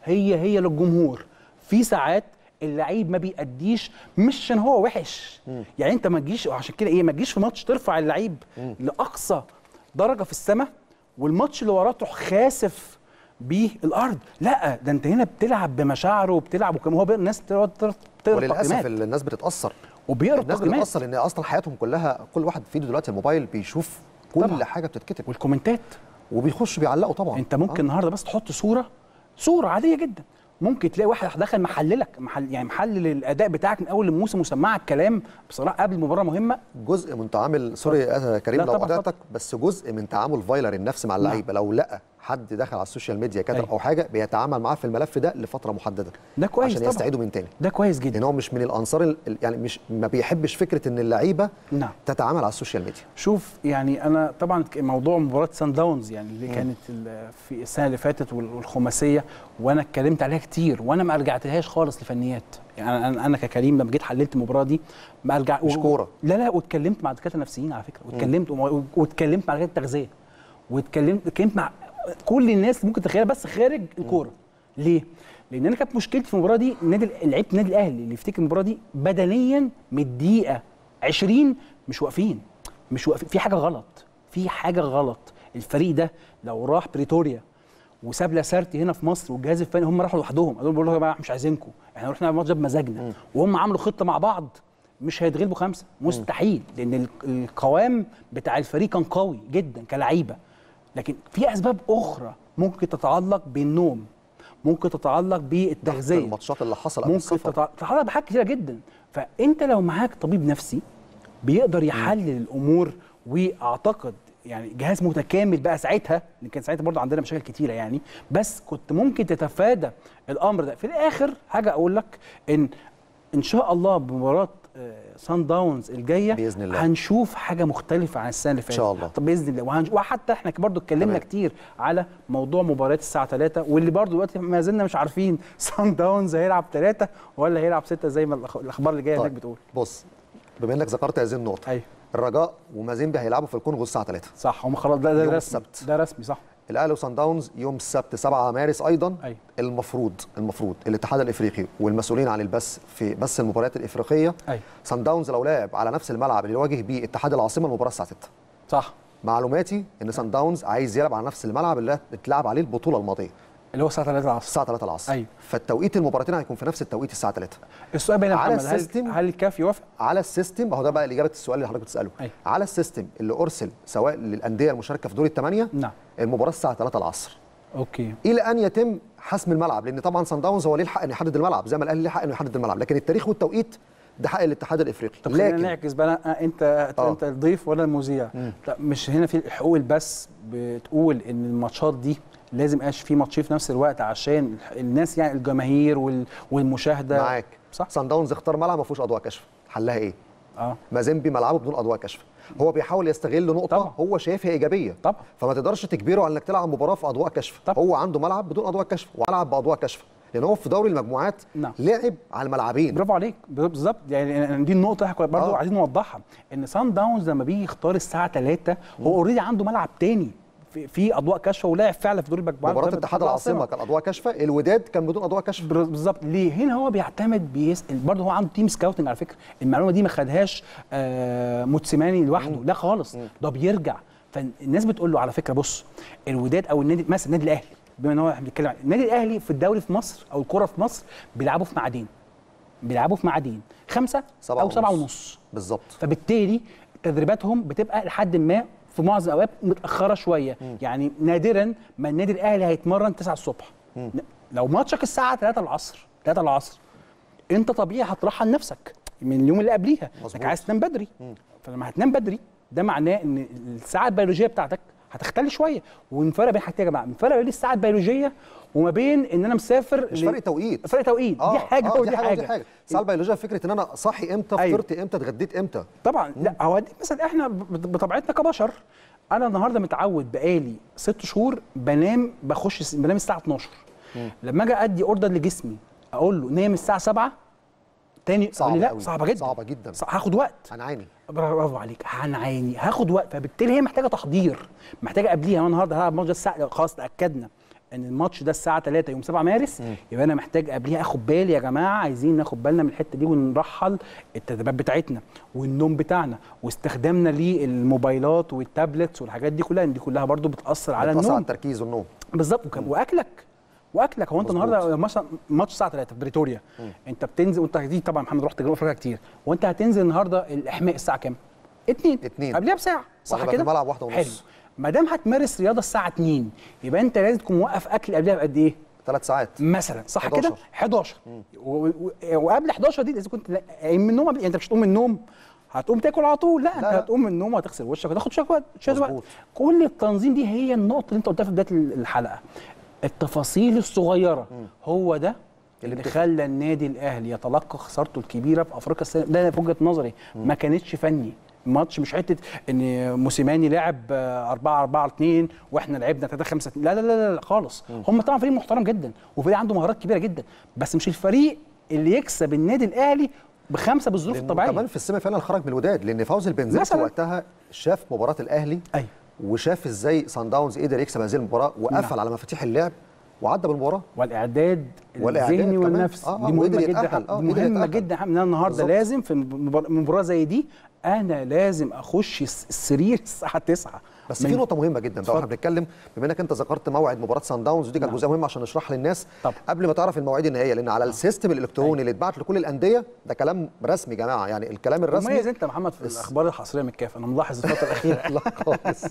Speaker 2: هي هي للجمهور في ساعات اللعيب ما بيأديش مش عشان هو وحش يعني انت ما تجيش وعشان كده ايه ما تجيش في ماتش ترفع اللعيب لاقصى درجه في السماء والماتش اللي وراه تروح خاسف بيه الارض لا ده انت هنا بتلعب بمشاعره وبتلعب وكمان هو بي- الناس تقعد تقرا
Speaker 1: وللاسف
Speaker 2: تقييمات
Speaker 1: الناس بتتاثر
Speaker 2: وبيقرا
Speaker 1: الناس
Speaker 2: التقييمات
Speaker 1: بتتاثر ان اصلا حياتهم كلها كل واحد في ايده دلوقتي الموبايل بيشوف كل
Speaker 2: طبعاً.
Speaker 1: حاجه بتتكتب
Speaker 2: والكومنتات
Speaker 1: وبيخش بيعلقوا طبعا
Speaker 2: انت ممكن
Speaker 1: آه.
Speaker 2: النهارده بس تحط صوره صوره عاديه جدا ممكن تلاقي واحد دخل محللك محل يعني محلل الاداء بتاعك من اول الموسم وسمعك كلام بصراحه قبل مباراه مهمه
Speaker 1: جزء من تعامل سوري يا كريم
Speaker 2: لا
Speaker 1: لو
Speaker 2: طبعاً،
Speaker 1: قطعتك بس جزء من تعامل فايلر النفسي مع اللعيبه لو لقى حد دخل على السوشيال ميديا كتب
Speaker 2: أيوة.
Speaker 1: او حاجه بيتعامل معاه في الملف ده لفتره محدده
Speaker 2: ده كويس
Speaker 1: عشان
Speaker 2: طبعاً.
Speaker 1: يستعيده من تاني
Speaker 2: ده كويس جدا
Speaker 1: لان هو مش من الانصار ال- يعني مش ما بيحبش فكره ان اللعيبه
Speaker 2: نعم
Speaker 1: تتعامل على السوشيال ميديا
Speaker 2: شوف يعني انا طبعا ك- موضوع مباراه سان داونز يعني اللي كانت ال- في السنه اللي فاتت وال- والخماسيه وانا اتكلمت عليها كتير وانا ما رجعتلهاش خالص لفنيات يعني انا انا ككريم لما جيت حللت المباراه دي ما ارجع
Speaker 1: مش كورة.
Speaker 2: لا لا واتكلمت مع الدكاتره النفسيين على فكره واتكلمت وم- واتكلمت مع دكاتره التغذيه واتكلمت اتكلمت مع كل الناس اللي ممكن تتخيلها بس خارج الكوره ليه؟ لان انا كانت مشكلتي في المباراه دي النادي لعيبه النادي الاهلي اللي يفتكر المباراه دي بدنيا من الدقيقه 20 مش واقفين مش واقفين في حاجه غلط في حاجه غلط الفريق ده لو راح بريتوريا وساب لاسارتي هنا في مصر والجهاز الفني هم راحوا لوحدهم قالوا بيقولوا يا جماعه إحنا مش عايزينكم احنا رحنا الماتش ده بمزاجنا وهم عملوا خطه مع بعض مش هيتغلبوا خمسه مستحيل لان ال- القوام بتاع الفريق كان قوي جدا كلعيبه لكن في اسباب اخرى ممكن تتعلق بالنوم ممكن تتعلق بالتغذيه
Speaker 1: الماتشات اللي حصل قبل
Speaker 2: ممكن
Speaker 1: السفر
Speaker 2: تتع- تتعلق بحاجات كتيره جدا فانت لو معاك طبيب نفسي بيقدر يحلل الامور واعتقد يعني جهاز متكامل بقى ساعتها اللي كان ساعتها برضه عندنا مشاكل كتيره يعني بس كنت ممكن تتفادى الامر ده في الاخر حاجه اقول لك ان ان شاء الله بمباراه سان داونز الجايه
Speaker 1: بإذن الله.
Speaker 2: هنشوف حاجه مختلفه عن السنه اللي فاتت
Speaker 1: شاء الله.
Speaker 2: طب باذن الله وهنش... وحتى احنا برضو اتكلمنا
Speaker 1: تمام.
Speaker 2: كتير على موضوع مباريات الساعه 3 واللي برضو دلوقتي ما زلنا مش عارفين سان داونز هيلعب 3 ولا هيلعب 6 زي ما الأخ- الاخبار اللي جايه هناك
Speaker 1: طيب
Speaker 2: بتقول
Speaker 1: بص بما انك ذكرت هذه النقطه
Speaker 2: ايوه
Speaker 1: الرجاء ومازيمبي هيلعبوا في الكونغو الساعه 3
Speaker 2: صح هم خلاص ده, ده
Speaker 1: يوم
Speaker 2: رسمي
Speaker 1: السبت.
Speaker 2: ده رسمي صح
Speaker 1: الاهلي وصن داونز يوم السبت 7 مارس ايضا
Speaker 2: أيوة.
Speaker 1: المفروض المفروض الاتحاد الافريقي والمسؤولين عن البث في بث المباريات الافريقيه
Speaker 2: ايوه
Speaker 1: صن داونز لو لعب على نفس الملعب اللي يواجه بيه اتحاد العاصمه المباراه الساعه 6
Speaker 2: صح
Speaker 1: معلوماتي ان صن داونز عايز يلعب على نفس الملعب اللي اتلعب عليه البطوله الماضيه
Speaker 2: اللي هو الساعه 3 العصر
Speaker 1: الساعه 3 العصر
Speaker 2: أيوة.
Speaker 1: فالتوقيت المباراتين هيكون في نفس التوقيت الساعه 3
Speaker 2: السؤال بقى يا
Speaker 1: على
Speaker 2: محمد هل,
Speaker 1: السيستم-
Speaker 2: هل الكاف يوافق
Speaker 1: على السيستم اهو ده بقى اجابه السؤال اللي حضرتك بتساله
Speaker 2: أيوة.
Speaker 1: على السيستم اللي ارسل سواء للانديه المشاركه في دور الثمانيه
Speaker 2: نعم
Speaker 1: المباراه الساعه 3 العصر
Speaker 2: اوكي
Speaker 1: الى ان يتم حسم الملعب لان طبعا صن داونز هو ليه الحق انه يحدد الملعب زي ما الاهلي ليه حق انه يحدد الملعب لكن التاريخ والتوقيت ده حق الاتحاد الافريقي
Speaker 2: طب خلينا
Speaker 1: لكن
Speaker 2: نعكس بقى آه، انت
Speaker 1: آه.
Speaker 2: انت الضيف ولا المذيع لا مش هنا في حقوق البث بتقول ان الماتشات دي لازم يبقاش في ماتشين في نفس الوقت عشان الناس يعني الجماهير وال- والمشاهده
Speaker 1: معاك
Speaker 2: صح
Speaker 1: صن داونز اختار ملعب ما فيهوش اضواء كشف حلها ايه
Speaker 2: اه
Speaker 1: مازيمبي ملعبه بدون اضواء كشف هو بيحاول يستغل نقطه
Speaker 2: طبعا.
Speaker 1: هو شايفها ايجابيه
Speaker 2: طبعا
Speaker 1: فما تقدرش تجبره على انك تلعب مباراه في اضواء كشف
Speaker 2: طبعا.
Speaker 1: هو عنده ملعب بدون اضواء كشف وملعب باضواء كشف لان هو في دوري المجموعات
Speaker 2: نعم.
Speaker 1: لعب على الملعبين
Speaker 2: برافو عليك بالظبط يعني دي النقطه احنا برضه
Speaker 1: آه.
Speaker 2: عايزين نوضحها ان سان داونز لما بيجي يختار الساعه 3 هو اوريدي عنده ملعب تاني في, في اضواء كشفه ولعب فعلا في دور المجموعات
Speaker 1: مباراه
Speaker 2: قدام
Speaker 1: اتحاد العاصمه كان اضواء كشفه الوداد كان بدون اضواء كشف
Speaker 2: بر- بالظبط ليه هنا هو بيعتمد بيسال برضه هو عنده تيم سكاوتنج على فكره المعلومه دي ما خدهاش آه موتسيماني لوحده لا خالص ده بيرجع فالناس بتقول له على فكره بص الوداد او النادي مثلا النادي الاهلي بما ان هو احنا بنتكلم عن النادي الاهلي في الدوري في مصر او الكره في مصر بيلعبوا في معادين بيلعبوا في معادين خمسه
Speaker 1: سبعة
Speaker 2: او سبعه
Speaker 1: ونص.
Speaker 2: ونص
Speaker 1: بالظبط
Speaker 2: فبالتالي تدريباتهم بتبقى لحد ما في معظم الاوقات متاخره شويه يعني نادرا ما النادي الاهلي هيتمرن 9 الصبح ن- لو ماتشك الساعه 3 العصر 3 العصر انت طبيعي هترحل نفسك من اليوم اللي قبليها
Speaker 1: مظبوط.
Speaker 2: انك عايز تنام بدري فلما هتنام بدري ده معناه ان الساعه البيولوجيه بتاعتك هتختل شويه ونفرق بين حاجتين يا جماعه بنفرق بين الساعه البيولوجيه وما بين ان انا مسافر
Speaker 1: مش
Speaker 2: ل-
Speaker 1: فرق توقيت
Speaker 2: فرق توقيت دي حاجه
Speaker 1: آه
Speaker 2: ودي
Speaker 1: دي حاجه ودي
Speaker 2: حاجه
Speaker 1: حاجه الساعه البيولوجيه فكره ان انا صاحي امتى
Speaker 2: أيوة.
Speaker 1: فطرت امتى اتغديت امتى
Speaker 2: طبعا لا هو دي مثلا احنا ب- بطبيعتنا كبشر انا النهارده متعود بقالي ست شهور بنام بخش س- بنام الساعه 12 لما اجي ادي اوردر لجسمي اقول له نام الساعه 7 تاني
Speaker 1: صعبة
Speaker 2: يقول لي لا
Speaker 1: أوي.
Speaker 2: صعبه جدا
Speaker 1: صعبة جدا.
Speaker 2: صع- هاخد وقت
Speaker 1: هنعاني
Speaker 2: برافو عليك هنعاني هاخد وقت فبالتالي هي محتاجه تحضير محتاجه قبليها انا النهارده هلعب ماتش الساعه خلاص تاكدنا ان الماتش ده الساعه 3 يوم 7 مارس يبقى انا محتاج قبليها اخد بالي يا جماعه عايزين ناخد بالنا من الحته دي ونرحل التدريبات بتاعتنا والنوم بتاعنا واستخدامنا للموبايلات والتابلتس والحاجات دي كلها دي كلها برضو بتاثر على
Speaker 1: بتأثر على
Speaker 2: النوم
Speaker 1: التركيز والنوم
Speaker 2: بالظبط وك- واكلك واكلك هو انت
Speaker 1: مظبوط.
Speaker 2: النهارده مثلا ماتش الساعه 3 في بريتوريا انت بتنزل وانت دي طبعا محمد رحت جنوب افريقيا كتير وانت هتنزل النهارده الاحماء الساعه كام؟ 2
Speaker 1: اتنين.
Speaker 2: قبلها بساعه صح
Speaker 1: وهتبقى
Speaker 2: كده؟
Speaker 1: في الملعب واحدة ونص.
Speaker 2: حلو ما دام هتمارس رياضه الساعه 2 يبقى انت لازم تكون موقف اكل قبلها بقد ايه؟
Speaker 1: ثلاث ساعات
Speaker 2: مثلا صح
Speaker 1: 11.
Speaker 2: كده 11 و- و- وقبل 11 دي اذا كنت لا- قايم من النوم قبل- يعني انت مش هتقوم من النوم هتقوم تاكل على طول لا, انت
Speaker 1: لا.
Speaker 2: هتقوم من النوم وهتغسل وشك وتاخد شويه وقت شويه وقت
Speaker 1: مظبوط.
Speaker 2: كل التنظيم دي هي النقطه اللي انت قلتها في بدايه الحلقه التفاصيل الصغيره هو ده اللي
Speaker 1: بتفرق.
Speaker 2: خلى النادي الاهلي يتلقى خسارته الكبيره في افريقيا السنه ده أنا في وجهه نظري ما كانتش فني الماتش مش حته ان موسيماني لعب 4 4 2 واحنا لعبنا 3 5 لا لا لا لا خالص هم طبعا فريق محترم جدا وفريق عنده مهارات كبيره جدا بس مش الفريق اللي يكسب النادي الاهلي بخمسه بالظروف
Speaker 1: لأنه
Speaker 2: الطبيعيه
Speaker 1: كمان في السيمي فاينال خرج من الوداد لان فوز البنزرتي
Speaker 2: مثلاً.
Speaker 1: وقتها شاف مباراه الاهلي
Speaker 2: ايوه
Speaker 1: وشاف ازاي سان داونز قدر يكسب هذه المباراه وقفل
Speaker 2: نعم.
Speaker 1: على مفاتيح اللعب وعدى بالمباراه
Speaker 2: والاعداد
Speaker 1: والإعداد
Speaker 2: الذهني
Speaker 1: كمان.
Speaker 2: والنفسي
Speaker 1: آه، آه،
Speaker 2: دي مهمه
Speaker 1: وقدر
Speaker 2: جدا
Speaker 1: يتأهل. آه،
Speaker 2: دي
Speaker 1: قدر
Speaker 2: مهمه
Speaker 1: يتأهل.
Speaker 2: جدا ان انا النهارده
Speaker 1: بالظبط.
Speaker 2: لازم في مبار- مباراه زي دي انا لازم اخش الس- السرير الساعه 9
Speaker 1: بس
Speaker 2: ما
Speaker 1: في نقطه مهمه جدا بقى
Speaker 2: اتفضل.
Speaker 1: واحنا بنتكلم بما انك انت ذكرت موعد مباراه سان داونز ودي كانت
Speaker 2: نعم.
Speaker 1: جزئيه مهمه عشان نشرحها للناس
Speaker 2: طبعا.
Speaker 1: قبل ما تعرف المواعيد النهائيه لان على السيستم الالكتروني اللي اتبعت لكل الانديه ده كلام رسمي يا جماعه يعني الكلام الرسمي
Speaker 2: مميز انت يا محمد في الاخبار الحصريه من الكاف انا ملاحظ الفتره الاخيره
Speaker 1: لا خالص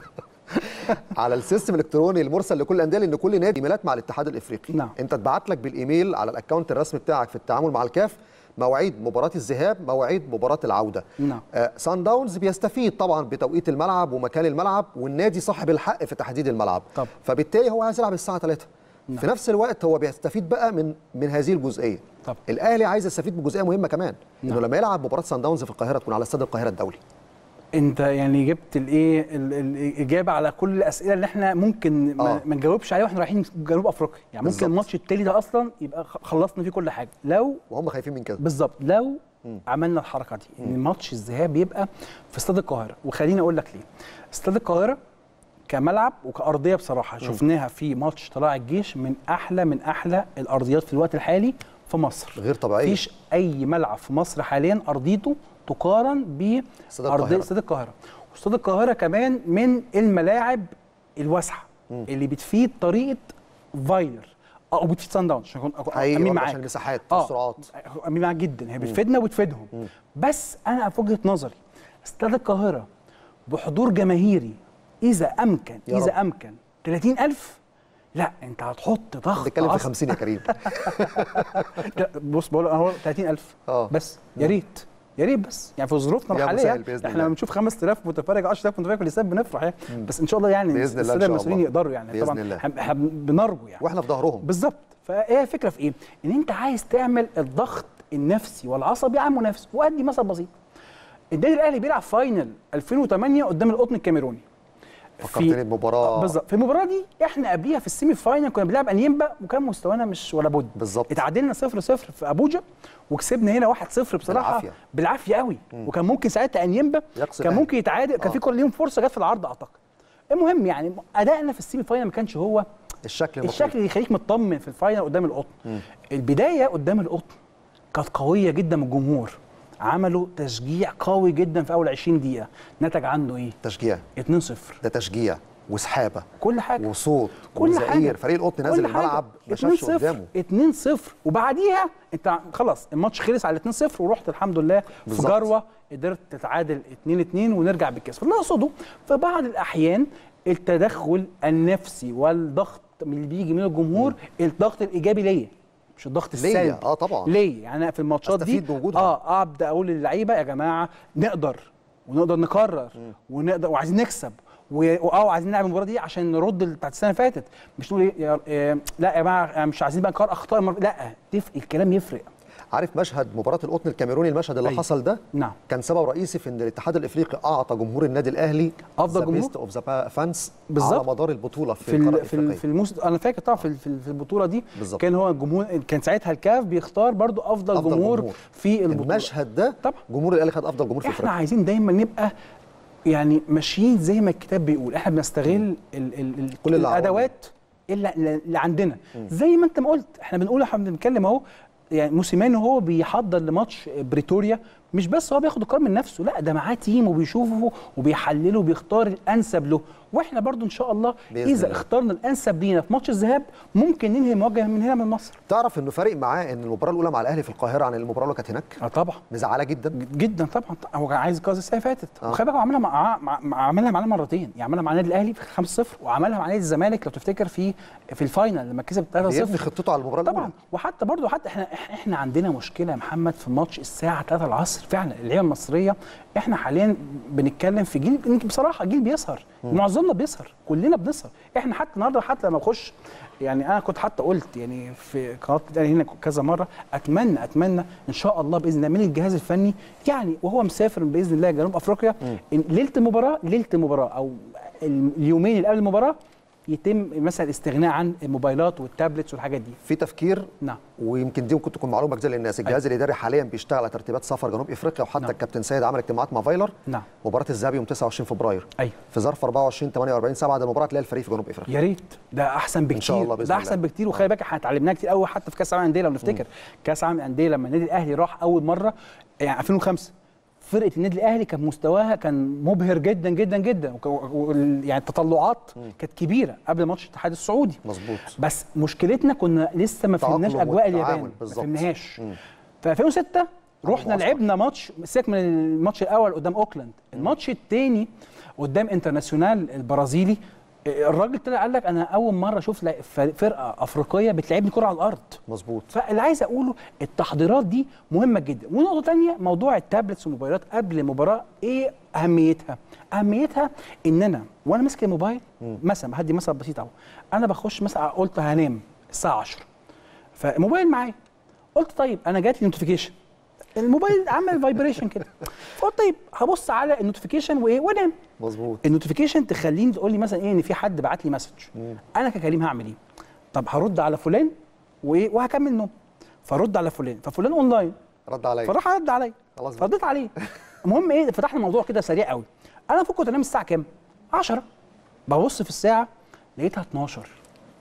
Speaker 1: على السيستم الالكتروني المرسل لكل الانديه لان كل نادي ايميلات مع الاتحاد الافريقي
Speaker 2: نعم.
Speaker 1: انت اتبعت لك بالايميل على الاكونت الرسمي بتاعك في التعامل مع الكاف مواعيد مباراه الذهاب مواعيد مباراه العوده
Speaker 2: نعم.
Speaker 1: آه سان داونز بيستفيد طبعا بتوقيت الملعب ومكان الملعب والنادي صاحب الحق في تحديد الملعب
Speaker 2: طب.
Speaker 1: فبالتالي هو عايز يلعب الساعه 3 في نفس الوقت هو بيستفيد بقى من من هذه الجزئيه
Speaker 2: طب.
Speaker 1: الاهلي عايز يستفيد بجزئيه مهمه كمان انه
Speaker 2: نعم.
Speaker 1: لما يلعب مباراه سان داونز في القاهره تكون على استاد القاهره الدولي
Speaker 2: انت يعني جبت الايه ال- الاجابه على كل الاسئله اللي احنا ممكن ما,
Speaker 1: آه.
Speaker 2: ما نجاوبش عليها واحنا رايحين جنوب افريقيا يعني ممكن
Speaker 1: بالظبط.
Speaker 2: الماتش التالي ده اصلا يبقى خ- خلصنا فيه كل حاجه لو
Speaker 1: وهم خايفين من كده
Speaker 2: بالظبط لو عملنا الحركه دي ان ماتش الذهاب يبقى في استاد القاهره وخليني اقول لك ليه استاد القاهره كملعب وكارضيه بصراحه شفناها في ماتش طلائع الجيش من احلى من احلى الارضيات في الوقت الحالي في مصر
Speaker 1: غير طبيعية.
Speaker 2: مفيش اي ملعب في مصر حاليا ارضيته تقارن
Speaker 1: استاد
Speaker 2: بارضيه
Speaker 1: القاهرة.
Speaker 2: استاد القاهره واستاد القاهره كمان من الملاعب الواسعه اللي بتفيد طريقه فايلر او بتفيد سان داونز عشان اكون أكون
Speaker 1: حقيقي
Speaker 2: امين
Speaker 1: برضه
Speaker 2: معاك
Speaker 1: عشان المساحات
Speaker 2: آه،
Speaker 1: والسرعات.
Speaker 2: امين معاك جدا هي بتفيدنا وتفيدهم بس انا في وجهه نظري استاد القاهره بحضور جماهيري اذا امكن
Speaker 1: يا
Speaker 2: اذا
Speaker 1: رب.
Speaker 2: امكن 30000 لا انت هتحط ضغط
Speaker 1: بتتكلم في
Speaker 2: عصبي.
Speaker 1: 50 يا كريم
Speaker 2: لا بص بقول اهو 30000
Speaker 1: آه.
Speaker 2: بس يا ريت يا ريت بس يعني في ظروفنا
Speaker 1: يا
Speaker 2: الحاليه
Speaker 1: مسهل بإذن
Speaker 2: احنا
Speaker 1: الله.
Speaker 2: لما بنشوف 5000 متفرج 10000 متفرج في الاستاد بنفرح يعني بس ان شاء الله يعني
Speaker 1: بإذن الله إن
Speaker 2: الساده
Speaker 1: شاء
Speaker 2: المسؤولين
Speaker 1: الله.
Speaker 2: يقدروا يعني
Speaker 1: بإذن
Speaker 2: طبعا
Speaker 1: الله.
Speaker 2: إحنا- احنا بنرجو يعني
Speaker 1: واحنا في ظهرهم
Speaker 2: بالظبط فهي الفكره في ايه؟ ان انت عايز تعمل الضغط النفسي والعصبي على المنافس وادي مثل بسيط النادي الاهلي بيلعب فاينل 2008 قدام القطن الكاميروني
Speaker 1: فكرتني بمباراه
Speaker 2: بالظبط في المباراه دي احنا قبليها في السيمي فاينل كنا بنلعب انيمبا وكان مستوانا مش ولا بد
Speaker 1: بالظبط.
Speaker 2: اتعادلنا 0 0 في ابوجا وكسبنا هنا 1 0 بصراحه
Speaker 1: بالعافية.
Speaker 2: بالعافيه قوي وكان ممكن ساعتها انيمبا
Speaker 1: يقصي
Speaker 2: كان
Speaker 1: الأهلي.
Speaker 2: ممكن يتعادل كان في كل ليهم فرصه جت في العرض اعتقد المهم يعني ادائنا في السيمي فاينل ما كانش هو
Speaker 1: الشكل المطلوب.
Speaker 2: الشكل اللي يخليك مطمن في الفاينل قدام القطن البدايه قدام القطن كانت قويه جدا من الجمهور عملوا تشجيع قوي جدا في اول 20 دقيقه نتج عنه ايه
Speaker 1: تشجيع
Speaker 2: 2 0
Speaker 1: ده تشجيع وسحابه
Speaker 2: كل حاجه
Speaker 1: وصوت
Speaker 2: كل
Speaker 1: وزئير.
Speaker 2: حاجه
Speaker 1: فريق القطن
Speaker 2: كل
Speaker 1: نازل
Speaker 2: حاجة.
Speaker 1: الملعب ما
Speaker 2: 2
Speaker 1: شافش
Speaker 2: 0
Speaker 1: قدامه
Speaker 2: 2 0 وبعديها انت خلاص الماتش خلص على 2 0 ورحت الحمد لله في
Speaker 1: بالظبط.
Speaker 2: جروه قدرت تتعادل 2 2 ونرجع بالكاس فاللي اقصده في بعض الاحيان التدخل النفسي والضغط من اللي بيجي من الجمهور الضغط الايجابي ليا مش الضغط
Speaker 1: ليا،
Speaker 2: السلبي
Speaker 1: آه طبعا.
Speaker 2: ليه يعني أنا في الماتشات دي
Speaker 1: أستفيد بوجودهم.
Speaker 2: اه ابدا اقول للعيبه يا جماعه نقدر ونقدر نكرر ونقدر وعايزين نكسب و- واه عايزين نلعب المباراه دي عشان نرد ال- بتاعت السنه اللي فاتت مش نقول ايه يا- إيه، لا يا جماعه يعني مش عايزين بقى نكرر اخطاء المر... لا تفرق الكلام يفرق
Speaker 1: عارف مشهد مباراه القطن الكاميروني المشهد اللي
Speaker 2: أيوة.
Speaker 1: حصل ده
Speaker 2: نعم.
Speaker 1: كان سبب رئيسي في ان الاتحاد الافريقي اعطى جمهور النادي الاهلي
Speaker 2: أفضل جمهور؟
Speaker 1: اوف ذا فانس
Speaker 2: بالظبط.
Speaker 1: على مدار البطوله في,
Speaker 2: في
Speaker 1: القاره
Speaker 2: ال... في, ال...
Speaker 1: الافريقيه
Speaker 2: في الموسم انا فاكر طبعا في ال- في ال- في البطوله دي
Speaker 1: بالظبط.
Speaker 2: كان هو الجمهور كان ساعتها الكاف بيختار برضو افضل,
Speaker 1: أفضل
Speaker 2: جمهور,
Speaker 1: جمهور.
Speaker 2: في البطوله
Speaker 1: المشهد ده
Speaker 2: طبعا.
Speaker 1: جمهور الاهلي خد افضل جمهور في
Speaker 2: احنا
Speaker 1: افريقيا
Speaker 2: عايزين دايما نبقى يعني ماشيين زي ما الكتاب بيقول احنا بنستغل ال ال ال
Speaker 1: كل اللي
Speaker 2: الادوات الا اللي عندنا زي ما انت ما قلت احنا بنقول احنا بنتكلم اهو يعني موسيماني هو بيحضر لماتش بريتوريا مش بس هو بياخد القرار من نفسه لا ده معاه تيم وبيشوفه وبيحلله وبيختار الانسب له واحنا برضو ان شاء الله
Speaker 1: بإذن
Speaker 2: اذا
Speaker 1: الله.
Speaker 2: اخترنا الانسب لينا في ماتش الذهاب ممكن ننهي المواجهه من هنا من مصر
Speaker 1: تعرف انه فارق معاه ان المباراه الاولى مع الاهلي في القاهره عن المباراه اللي كانت هناك
Speaker 2: اه طبعا
Speaker 1: مزعله جدا
Speaker 2: جدا طبعا هو كان عايز يكاز السنه اللي فاتت
Speaker 1: آه.
Speaker 2: وخلي بالك هو عملها مع, مع, مع عملها معانا مرتين يعني عملها مع النادي الاهلي في 5-0 وعملها مع نادي الزمالك لو تفتكر في في الفاينل لما كسب 3-0
Speaker 1: بيبني خطته على المباراه
Speaker 2: طبعا
Speaker 1: الاولى
Speaker 2: وحتى برضو حتى احنا إح- احنا عندنا مشكله يا محمد في ماتش الساعه 3 العصر فعلا اللعيبه المصريه احنا حاليا بنتكلم في جيل يمكن بصراحه جيل بيسهر معظمنا بيسهر كلنا بنسهر احنا حتى النهارده حتى لما نخش يعني انا كنت حتى قلت يعني في قناه الأهلي هنا كذا مره اتمنى اتمنى ان شاء الله باذن الله من الجهاز الفني يعني وهو مسافر باذن الله جنوب افريقيا إن ليله المباراه ليله المباراه او اليومين اللي قبل المباراه يتم مثلا الاستغناء عن الموبايلات والتابلتس والحاجات دي
Speaker 1: في تفكير
Speaker 2: نعم
Speaker 1: ويمكن دي ممكن تكون معلومه جديده للناس الجهاز الاداري حاليا بيشتغل على ترتيبات سفر جنوب افريقيا وحتى
Speaker 2: نعم.
Speaker 1: الكابتن سيد عمل اجتماعات مع فايلر
Speaker 2: نعم
Speaker 1: مباراه الذهاب يوم 29 فبراير
Speaker 2: ايوه
Speaker 1: في ظرف 24 48 7 ده المباراه تلاقي الفريق في جنوب افريقيا
Speaker 2: يا ريت ده احسن بكتير
Speaker 1: شاء الله بإذن
Speaker 2: ده احسن
Speaker 1: الله.
Speaker 2: بكتير وخلي بالك احنا اتعلمناه كتير قوي حتى في كاس العالم للانديه لو نفتكر كاس العالم للانديه لما النادي الاهلي راح اول مره يعني 2005 فرقه النادي الاهلي كان مستواها كان مبهر جدا جدا جدا وك- و- يعني التطلعات كانت كبيره قبل ماتش الاتحاد السعودي
Speaker 1: مظبوط
Speaker 2: بس مشكلتنا كنا لسه ما فهمناش
Speaker 1: تأقلم
Speaker 2: اجواء
Speaker 1: والتعامل
Speaker 2: اليابان ما
Speaker 1: بالظبط.
Speaker 2: فهمناهاش
Speaker 1: مم.
Speaker 2: في 2006 رحنا
Speaker 1: معسكر.
Speaker 2: لعبنا ماتش سيبك من الماتش الاول قدام اوكلاند الماتش الثاني قدام انترناسيونال البرازيلي الراجل طلع قال لك انا اول مره اشوف لا- فرقه افريقيه بتلعبني كره على الارض
Speaker 1: مظبوط
Speaker 2: فاللي عايز اقوله التحضيرات دي مهمه جدا ونقطه تانية موضوع التابلتس والموبايلات قبل المباراه ايه اهميتها اهميتها ان انا وانا ماسك الموبايل مثلا هدي مثل بسيط اهو انا بخش مثلا قلت هنام الساعه 10 فالموبايل معايا قلت طيب انا جات لي نوتيفيكيشن الموبايل عمل فايبريشن كده فقلت طيب هبص على النوتيفيكيشن وايه وانام
Speaker 1: مظبوط
Speaker 2: النوتيفيكيشن تخليني تقول لي مثلا ايه ان في حد بعت لي مسج انا ككريم هعمل ايه طب هرد على فلان وايه وهكمل نوم فرد على فلان ففلان اونلاين
Speaker 1: رد عليا
Speaker 2: فراح رد عليا
Speaker 1: خلاص بقى.
Speaker 2: فرديت عليه المهم ايه فتحنا الموضوع كده سريع قوي انا المفروض كنت انام الساعه كام 10 ببص في الساعه لقيتها 12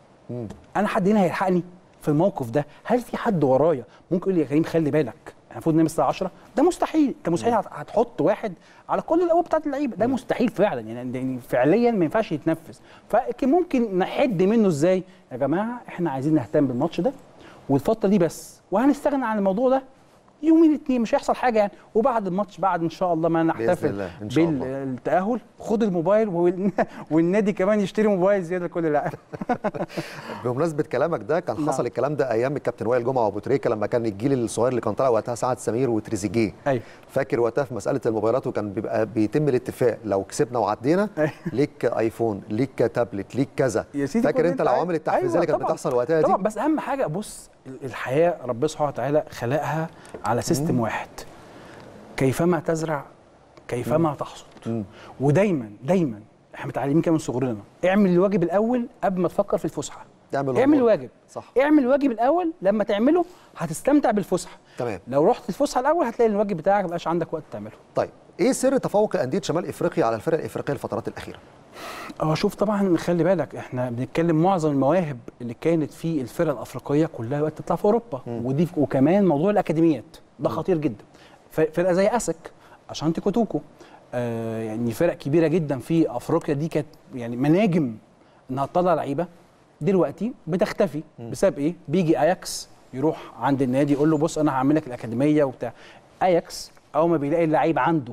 Speaker 2: انا حد هنا هيلحقني في الموقف ده هل في حد ورايا ممكن يقول لي يا كريم خلي بالك احنا المفروض ننام الساعه 10 ده مستحيل انت مستحيل هت- هتحط واحد على كل القوه بتاعت اللعيبه ده مستحيل فعلا يعني يعني فعليا ما ينفعش يتنفذ فكان ممكن نحد منه ازاي يا جماعه احنا عايزين نهتم بالماتش ده والفتره دي بس وهنستغنى عن الموضوع ده يومين اتنين مش هيحصل حاجه يعني وبعد الماتش بعد ان شاء الله ما نحتفل
Speaker 1: الله، إن شاء الله.
Speaker 2: بالتاهل خد الموبايل وال- والنادي كمان يشتري موبايل زياده لكل لاعب
Speaker 1: بمناسبه كلامك ده كان
Speaker 2: نعم.
Speaker 1: حصل الكلام ده ايام الكابتن وائل جمعه وابو تريكه لما كان الجيل الصغير اللي كان طالع وقتها سعد سمير وتريزيجيه
Speaker 2: ايوه
Speaker 1: فاكر وقتها في مساله الموبايلات وكان بيبقى بيتم الاتفاق لو كسبنا وعدينا
Speaker 2: أيوة.
Speaker 1: ليك ايفون ليك تابلت ليك كذا
Speaker 2: يا سيدي
Speaker 1: فاكر
Speaker 2: كل
Speaker 1: انت
Speaker 2: أنت
Speaker 1: العوامل
Speaker 2: عايز-
Speaker 1: التحفيزيه
Speaker 2: أيوة
Speaker 1: اللي كانت
Speaker 2: طبعاً.
Speaker 1: بتحصل وقتها
Speaker 2: طبعا
Speaker 1: دي
Speaker 2: بس اهم حاجه بص الحياه ربنا سبحانه وتعالى خلقها على سيستم واحد كيفما تزرع كيفما تحصد
Speaker 1: مم.
Speaker 2: ودايما دايما احنا متعلمين كده من صغرنا اعمل الواجب الاول قبل ما تفكر في الفسحه
Speaker 1: تعمل
Speaker 2: اعمل
Speaker 1: الأمور.
Speaker 2: الواجب
Speaker 1: صح
Speaker 2: اعمل الواجب الاول لما تعمله هتستمتع بالفسحه
Speaker 1: تمام
Speaker 2: لو رحت الفسحه الاول هتلاقي الواجب بتاعك مبقاش عندك وقت تعمله
Speaker 1: طيب ايه سر تفوق انديه شمال افريقيا على الفرق الافريقيه الفترات الاخيره
Speaker 2: اه شوف طبعا خلي بالك احنا بنتكلم معظم المواهب اللي كانت في الفرق الافريقيه كلها دلوقتي بتطلع في اوروبا ودي وكمان موضوع الاكاديميات ده خطير جدا ف- فرقه زي اسك اشانتي كوتوكو آه يعني فرق كبيره جدا في افريقيا دي كانت يعني مناجم انها تطلع لعيبه دلوقتي بتختفي بسبب ايه؟ بيجي اياكس يروح عند النادي يقول له بص انا هعمل لك الاكاديميه وبتاع اياكس اول ما بيلاقي اللعيب عنده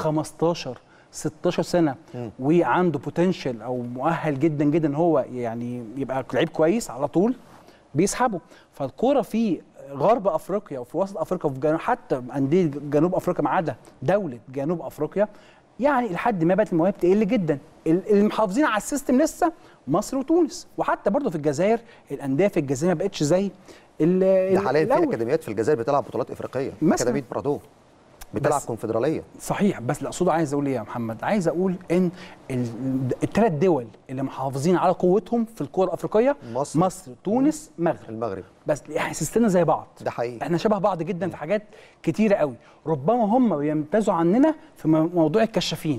Speaker 2: 15 16 سنه وعنده بوتنشال او مؤهل جدا جدا ان هو يعني يبقى لعيب كويس على طول بيسحبه فالكوره في غرب افريقيا وفي وسط افريقيا وفي جنوب حتى انديه جنوب افريقيا ما عدا دوله جنوب افريقيا يعني لحد ما بقت المواهب تقل جدا ال- المحافظين على السيستم لسه مصر وتونس وحتى برضه في الجزائر الانديه في الجزائر ما بقتش زي ال-
Speaker 1: ده حاليا في
Speaker 2: الأول.
Speaker 1: اكاديميات في الجزائر بتلعب بطولات افريقيه
Speaker 2: مثلاً.
Speaker 1: اكاديميه برادو بتلعب
Speaker 2: بس-
Speaker 1: كونفدراليه
Speaker 2: صحيح بس اللي اقصده عايز اقول ايه يا محمد عايز اقول ان الثلاث دول اللي محافظين على قوتهم في الكره الافريقيه
Speaker 1: مصر.
Speaker 2: مصر تونس مغرب
Speaker 1: المغرب
Speaker 2: بس احنا سيستمنا زي بعض
Speaker 1: ده حقيقي
Speaker 2: احنا شبه بعض جدا في حاجات كتيره قوي ربما هم بيمتازوا عننا في م- موضوع الكشافين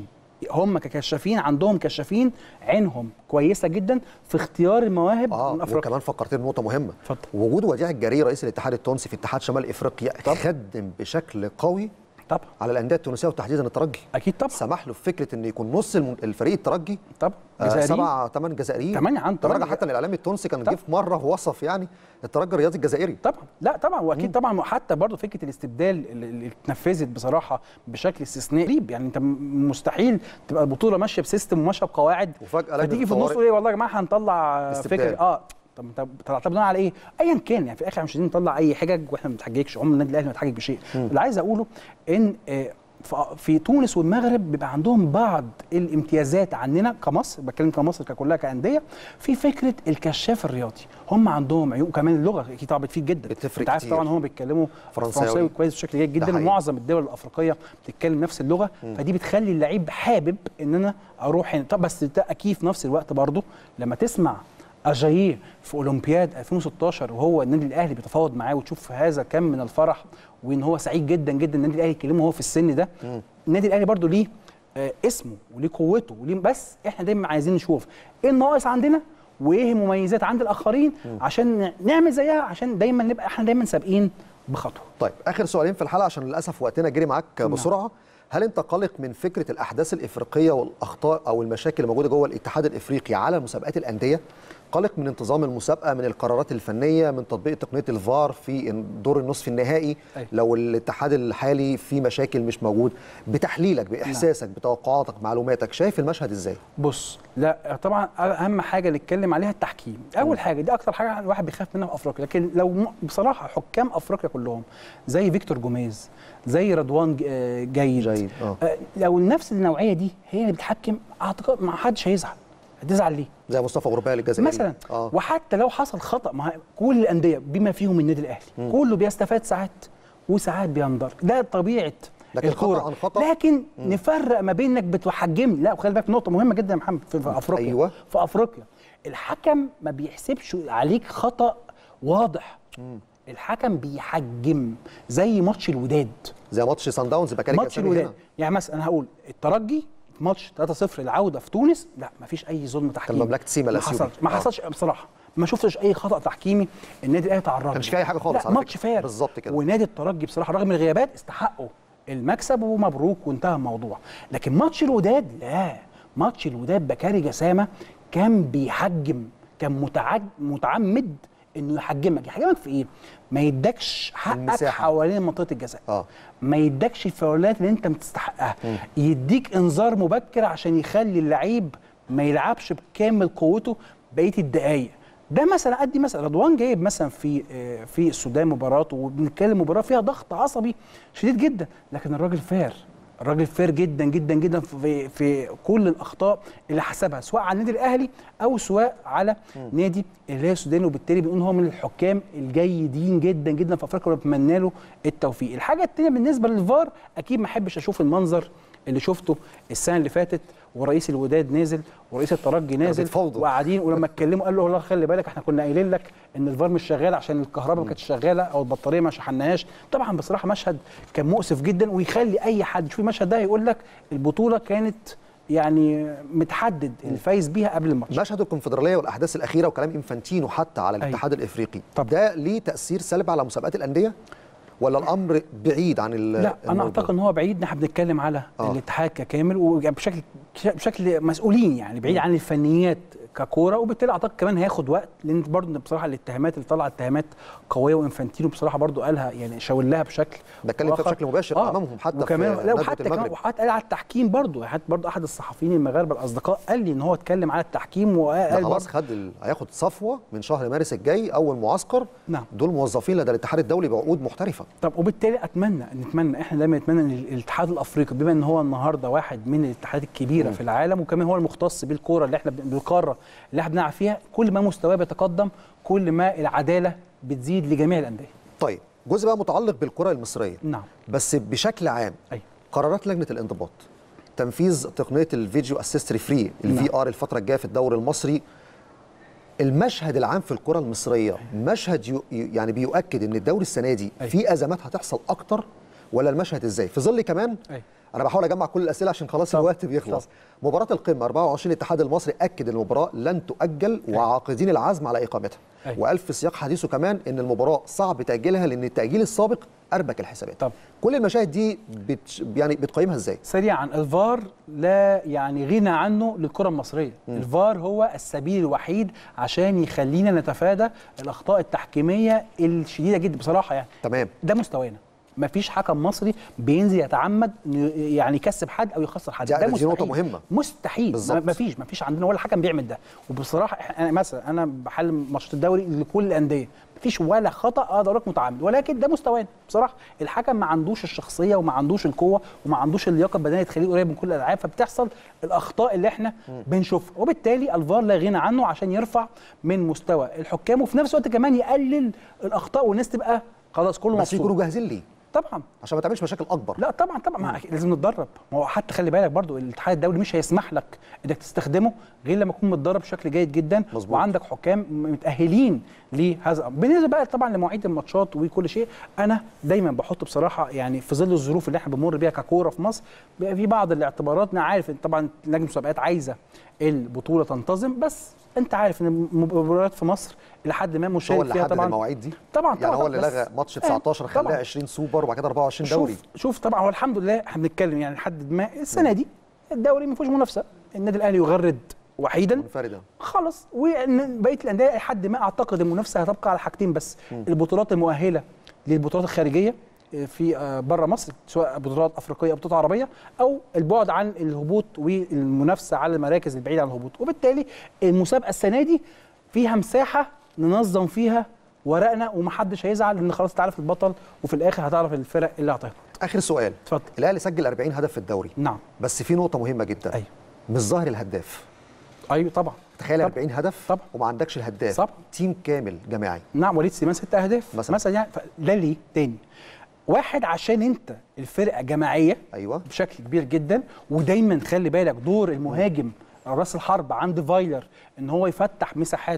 Speaker 2: هم ككشافين عندهم كشافين عينهم كويسه جدا في اختيار المواهب
Speaker 1: اه
Speaker 2: من افريقيا
Speaker 1: وكمان فكرتني بنقطه مهمه
Speaker 2: اتفضل.
Speaker 1: وجود وديع الجري رئيس الاتحاد التونسي في اتحاد شمال افريقيا خدم بشكل قوي
Speaker 2: طبعا
Speaker 1: على الانديه التونسيه وتحديدا الترجي
Speaker 2: اكيد طبعا
Speaker 1: سمح له في فكره ان يكون نص الم- الفريق الترجي
Speaker 2: طبعا
Speaker 1: آه،
Speaker 2: جزائريين.
Speaker 1: سبع ثمان جزائريين
Speaker 2: تمانية عن
Speaker 1: لدرجه
Speaker 2: تمانية.
Speaker 1: حتى ان الاعلامي التونسي كان
Speaker 2: طبعا.
Speaker 1: جه في مره وصف يعني الترجي الرياضي الجزائري
Speaker 2: طبعا لا طبعا واكيد طبعا وحتى برضه فكره الاستبدال اللي اللي اتنفذت بصراحه بشكل استثنائي غريب يعني انت م- مستحيل تبقى البطوله ماشيه بسيستم وماشيه بقواعد
Speaker 1: وفجأة لجنة
Speaker 2: فتيجي في النص
Speaker 1: الطوارئ.
Speaker 2: تقول ايه والله يا جماعه هنطلع
Speaker 1: استبدال.
Speaker 2: فكره اه طب انت طلعتها بناء على ايه؟ ايا كان يعني في الاخر مش عايزين نطلع اي حجج واحنا ما بنتحججش عمر النادي الاهلي ما بيتحجج بشيء اللي عايز اقوله ان آه، ف- في تونس والمغرب بيبقى عندهم بعض الامتيازات عننا كمصر بتكلم كمصر ككلها كانديه في فكره الكشاف الرياضي هم عندهم عيوب وكمان اللغه اكيد طبعا بتفيد جدا
Speaker 1: بتفرق
Speaker 2: انت عارف
Speaker 1: كتير.
Speaker 2: طبعا هم بيتكلموا
Speaker 1: فرنساوي.
Speaker 2: فرنساوي كويس بشكل جيد
Speaker 1: ده
Speaker 2: جدا
Speaker 1: حقيقي.
Speaker 2: ومعظم الدول الافريقيه بتتكلم نفس اللغه فدي بتخلي اللعيب حابب ان انا اروح هنا طب بس ده اكيد في نفس الوقت برضه لما تسمع اجاييه في اولمبياد 2016 وهو النادي الاهلي بيتفاوض معاه وتشوف هذا كم من الفرح وان هو سعيد جدا جدا النادي الاهلي يكلمه وهو في السن ده النادي الاهلي برضه ليه آه، اسمه وليه قوته وليه بس احنا دايما عايزين نشوف ايه الناقص عندنا وايه المميزات عند الاخرين عشان نعمل زيها عشان دايما نبقى احنا دايما سابقين بخطوه
Speaker 1: طيب اخر سؤالين في الحلقه عشان للاسف وقتنا جري معاك بسرعه هل انت قلق من فكره الاحداث الافريقيه والاخطاء او المشاكل الموجوده جوه الاتحاد الافريقي على مسابقات الانديه قلق من انتظام المسابقه من القرارات الفنيه من تطبيق تقنيه الفار في دور النصف النهائي
Speaker 2: أيوة.
Speaker 1: لو الاتحاد الحالي فيه مشاكل مش موجود بتحليلك باحساسك بتوقعاتك معلوماتك شايف المشهد ازاي
Speaker 2: بص لا طبعا اهم حاجه نتكلم عليها التحكيم اول حاجه دي اكتر حاجه الواحد بيخاف منها في افريقيا لكن لو م- بصراحه حكام افريقيا كلهم زي فيكتور جوميز زي رضوان ج- آه، جيد,
Speaker 1: جيد، آه.
Speaker 2: آه، لو نفس النوعيه دي هي اللي بتحكم اعتقد ما حدش هيزعل هتزعل ليه
Speaker 1: زي مصطفى غربال الجزائري
Speaker 2: مثلا
Speaker 1: اه
Speaker 2: وحتى لو حصل خطا مع كل الانديه بما فيهم النادي الاهلي كله بيستفاد ساعات وساعات بينضر ده طبيعه
Speaker 1: لكن
Speaker 2: الكوره
Speaker 1: خطأ عن خطأ.
Speaker 2: لكن نفرق ما بين انك بتحجم لا وخلي بالك نقطه مهمه جدا يا محمد في, في افريقيا
Speaker 1: أيوة.
Speaker 2: في افريقيا الحكم ما بيحسبش عليك خطا واضح الحكم بيحجم زي ماتش الوداد
Speaker 1: زي ماتش سان داونز بكاري
Speaker 2: ماتش الوداد يعني مثلا انا هقول الترجي في ماتش 3-0 العوده في تونس لا ما فيش اي ظلم تحكيمي
Speaker 1: مملكة سيما
Speaker 2: ما
Speaker 1: الأثيوبي.
Speaker 2: حصلش ما
Speaker 1: آه.
Speaker 2: حصلش بصراحه ما شفتش اي خطا تحكيمي النادي الاهلي تعرض له.
Speaker 1: كانش فيه أي حاجة خالص
Speaker 2: لا
Speaker 1: على
Speaker 2: ماتش
Speaker 1: فكرة.
Speaker 2: فير
Speaker 1: بالظبط كده.
Speaker 2: ونادي الترجي بصراحه رغم الغيابات استحقوا المكسب ومبروك وانتهى الموضوع لكن ماتش الوداد لا ماتش الوداد بكاري جسامه كان بيحجم كان متعد متعمد انه يحجمك يحجمك في ايه ما يدكش حقك
Speaker 1: المساحة.
Speaker 2: حوالين منطقه الجزاء
Speaker 1: اه
Speaker 2: ما يدكش الفاولات اللي انت بتستحقها يديك انذار مبكر عشان يخلي اللعيب ما يلعبش بكامل قوته بقيه الدقائق ده مثلا ادي مثلا رضوان جايب مثلا في آه، في السودان مباراه وبنتكلم مباراه فيها ضغط عصبي شديد جدا لكن الراجل فير الراجل فير جدا جدا جدا في في كل الاخطاء اللي حسبها سواء على النادي الاهلي او سواء على نادي الهلال السوداني وبالتالي بنقول هو من الحكام الجيدين جدا جدا في افريقيا وبتمنى له التوفيق الحاجه الثانيه بالنسبه للفار اكيد ما احبش اشوف المنظر اللي شفته السنه اللي فاتت ورئيس الوداد نازل ورئيس الترجي نازل
Speaker 1: بيتفاوضوا.
Speaker 2: وقاعدين ولما اتكلموا قال له والله خلي بالك احنا كنا قايلين لك ان الفار مش شغال عشان الكهرباء ما كانتش شغاله او البطاريه ما شحناهاش طبعا بصراحه مشهد كان مؤسف جدا ويخلي اي حد يشوف المشهد ده يقول لك البطوله كانت يعني متحدد الفايز بيها قبل الماتش
Speaker 1: مشهد الكونفدراليه والاحداث الاخيره وكلام انفانتينو حتى على الاتحاد الافريقي
Speaker 2: طبعا.
Speaker 1: ده ليه تاثير سلبي على مسابقات الانديه ولا الامر بعيد عن ال-
Speaker 2: لا انا
Speaker 1: الموضوع؟
Speaker 2: اعتقد ان هو بعيد احنا بنتكلم على
Speaker 1: آه.
Speaker 2: الاتحاد ككامل وبشكل بشكل مسؤولين يعني بعيد عن الفنيات ككوره وبالتالي اعتقد كمان هياخد وقت لان برضه بصراحه الاتهامات اللي طلعت اتهامات قويه وانفانتينو بصراحه برضه قالها يعني شاور لها بشكل
Speaker 1: بتكلم فيها
Speaker 2: آخر.
Speaker 1: بشكل مباشر أمامهم حتى في
Speaker 2: وكمان لا
Speaker 1: ندوة
Speaker 2: وحتى كمان
Speaker 1: المغرب.
Speaker 2: وحتى قال على التحكيم برضه حتى برضه احد الصحفيين المغاربه الاصدقاء قال لي ان هو اتكلم على التحكيم
Speaker 1: ده
Speaker 2: وقال
Speaker 1: خلاص
Speaker 2: برضه-
Speaker 1: خد ال... هياخد صفوه من شهر مارس الجاي اول معسكر
Speaker 2: نعم.
Speaker 1: دول موظفين لدى الاتحاد الدولي بعقود محترفه
Speaker 2: طب وبالتالي اتمنى نتمنى احنا دايما نتمنى ان الاتحاد الافريقي بما ان هو النهارده واحد من الاتحادات الكبيره في العالم وكمان هو المختص بالكوره اللي احنا بن- بالقاره اللي احنا بنلعب فيها كل ما مستواه بيتقدم كل ما العداله بتزيد لجميع الانديه
Speaker 1: طيب جزء بقى متعلق بالكره المصريه
Speaker 2: نعم
Speaker 1: بس بشكل عام
Speaker 2: ايوه
Speaker 1: قرارات لجنه الانضباط تنفيذ تقنيه الفيديو اسيست ريفري الفي ار الفتره الجايه في الدوري المصري المشهد العام في الكره المصريه مشهد يو يعني بيؤكد ان الدوري السنه دي
Speaker 2: أيوة.
Speaker 1: في ازمات هتحصل اكتر ولا المشهد ازاي في ظل كمان
Speaker 2: أيوة.
Speaker 1: انا بحاول اجمع كل الاسئله عشان خلاص
Speaker 2: طب.
Speaker 1: الوقت بيخلص مباراه القمه 24 الاتحاد المصري اكد ان المباراه لن تؤجل وعاقدين العزم على اقامتها
Speaker 2: أيوة.
Speaker 1: والف في سياق حديثه كمان ان المباراه صعب تاجيلها لان التاجيل السابق اربك الحسابات
Speaker 2: طب.
Speaker 1: كل المشاهد دي بت يعني بتقيمها ازاي
Speaker 2: سريعا الفار لا يعني غنى عنه للكره المصريه الفار هو السبيل الوحيد عشان يخلينا نتفادى الاخطاء التحكيميه الشديده جدا بصراحه يعني
Speaker 1: تمام
Speaker 2: ده مستوانا مفيش حكم مصري بينزل يتعمد إنه يعني يكسب حد او يخسر حد
Speaker 1: دي-
Speaker 2: ده
Speaker 1: دي
Speaker 2: مستحيل
Speaker 1: نقطة مهمة.
Speaker 2: مستحيل
Speaker 1: بالظبط.
Speaker 2: ما- مفيش مفيش عندنا ولا حكم بيعمل ده وبصراحه إحنا- انا مثلا انا بحل ماتشات الدوري لكل الانديه مفيش ولا خطا اقدر اقول لك متعمد ولكن ده مستوانا بصراحه الحكم ما عندوش الشخصيه وما عندوش القوه وما عندوش اللياقه البدنيه تخليه قريب من كل الالعاب فبتحصل الاخطاء اللي احنا بنشوفها وبالتالي الفار لا غنى عنه عشان يرفع من مستوى الحكام وفي نفس الوقت كمان يقلل الاخطاء والناس تبقى خلاص كله
Speaker 1: بس
Speaker 2: مبسوط
Speaker 1: يكونوا جاهزين ليه
Speaker 2: طبعا
Speaker 1: عشان ما تعملش مشاكل اكبر
Speaker 2: لا طبعا طبعا ما لازم نتدرب ما هو حتى خلي بالك برضو الاتحاد الدولي مش هيسمح لك انك تستخدمه غير لما تكون متدرب بشكل جيد جدا
Speaker 1: مظبوط.
Speaker 2: وعندك حكام متاهلين لهذا الأمر. بالنسبه بقى طبعا لمواعيد الماتشات وكل شيء انا دايما بحط بصراحه يعني في ظل الظروف اللي احنا بنمر بيها ككوره في مصر بيبقى في بعض الاعتبارات انا عارف ان طبعا لجنه المسابقات عايزه البطوله تنتظم بس انت عارف ان المباريات في مصر لحد ما
Speaker 1: هو
Speaker 2: مشارك
Speaker 1: اللي
Speaker 2: فيها
Speaker 1: حدد
Speaker 2: طبعا
Speaker 1: المواعيد دي
Speaker 2: طبعا
Speaker 1: يعني
Speaker 2: طبعا
Speaker 1: هو اللي
Speaker 2: بس-
Speaker 1: لغى ماتش
Speaker 2: آه،
Speaker 1: 19
Speaker 2: طبعاً.
Speaker 1: خلاه 20 سوبر وبعد كده 24 دوري
Speaker 2: شوف شوف طبعا هو الحمد لله احنا بنتكلم يعني لحد ما السنه دي الدوري ما فيهوش منافسه النادي الاهلي يغرد وحيدا
Speaker 1: منفرده
Speaker 2: خلاص وبقيه الانديه لحد ما اعتقد المنافسه هتبقى على حاجتين بس البطولات المؤهله للبطولات الخارجيه في بره مصر سواء بطولات افريقيه او بطولات عربيه او البعد عن الهبوط والمنافسه على المراكز البعيده عن الهبوط وبالتالي المسابقه السنه دي فيها مساحه ننظم فيها ورقنا ومحدش هيزعل لان خلاص تعرف البطل وفي الاخر هتعرف الفرق اللي هتهبط
Speaker 1: اخر سؤال
Speaker 2: اتفضل
Speaker 1: الاهلي سجل 40 هدف في الدوري
Speaker 2: نعم
Speaker 1: بس في نقطه مهمه جدا
Speaker 2: ايوه
Speaker 1: مش ظاهر الهداف
Speaker 2: ايوه طبعا
Speaker 1: تخيل
Speaker 2: طبعاً.
Speaker 1: 40 هدف
Speaker 2: طبعاً.
Speaker 1: وما عندكش الهداف
Speaker 2: طبعاً.
Speaker 1: تيم كامل جماعي
Speaker 2: نعم وليد سليمان ست اهداف
Speaker 1: مثلاً.
Speaker 2: مثلا, مثلا يعني ده ليه تاني واحد عشان انت الفرقه جماعيه
Speaker 1: ايوه
Speaker 2: بشكل كبير جدا ودايما خلي بالك دور المهاجم راس الحرب عند فايلر ان هو يفتح مساحات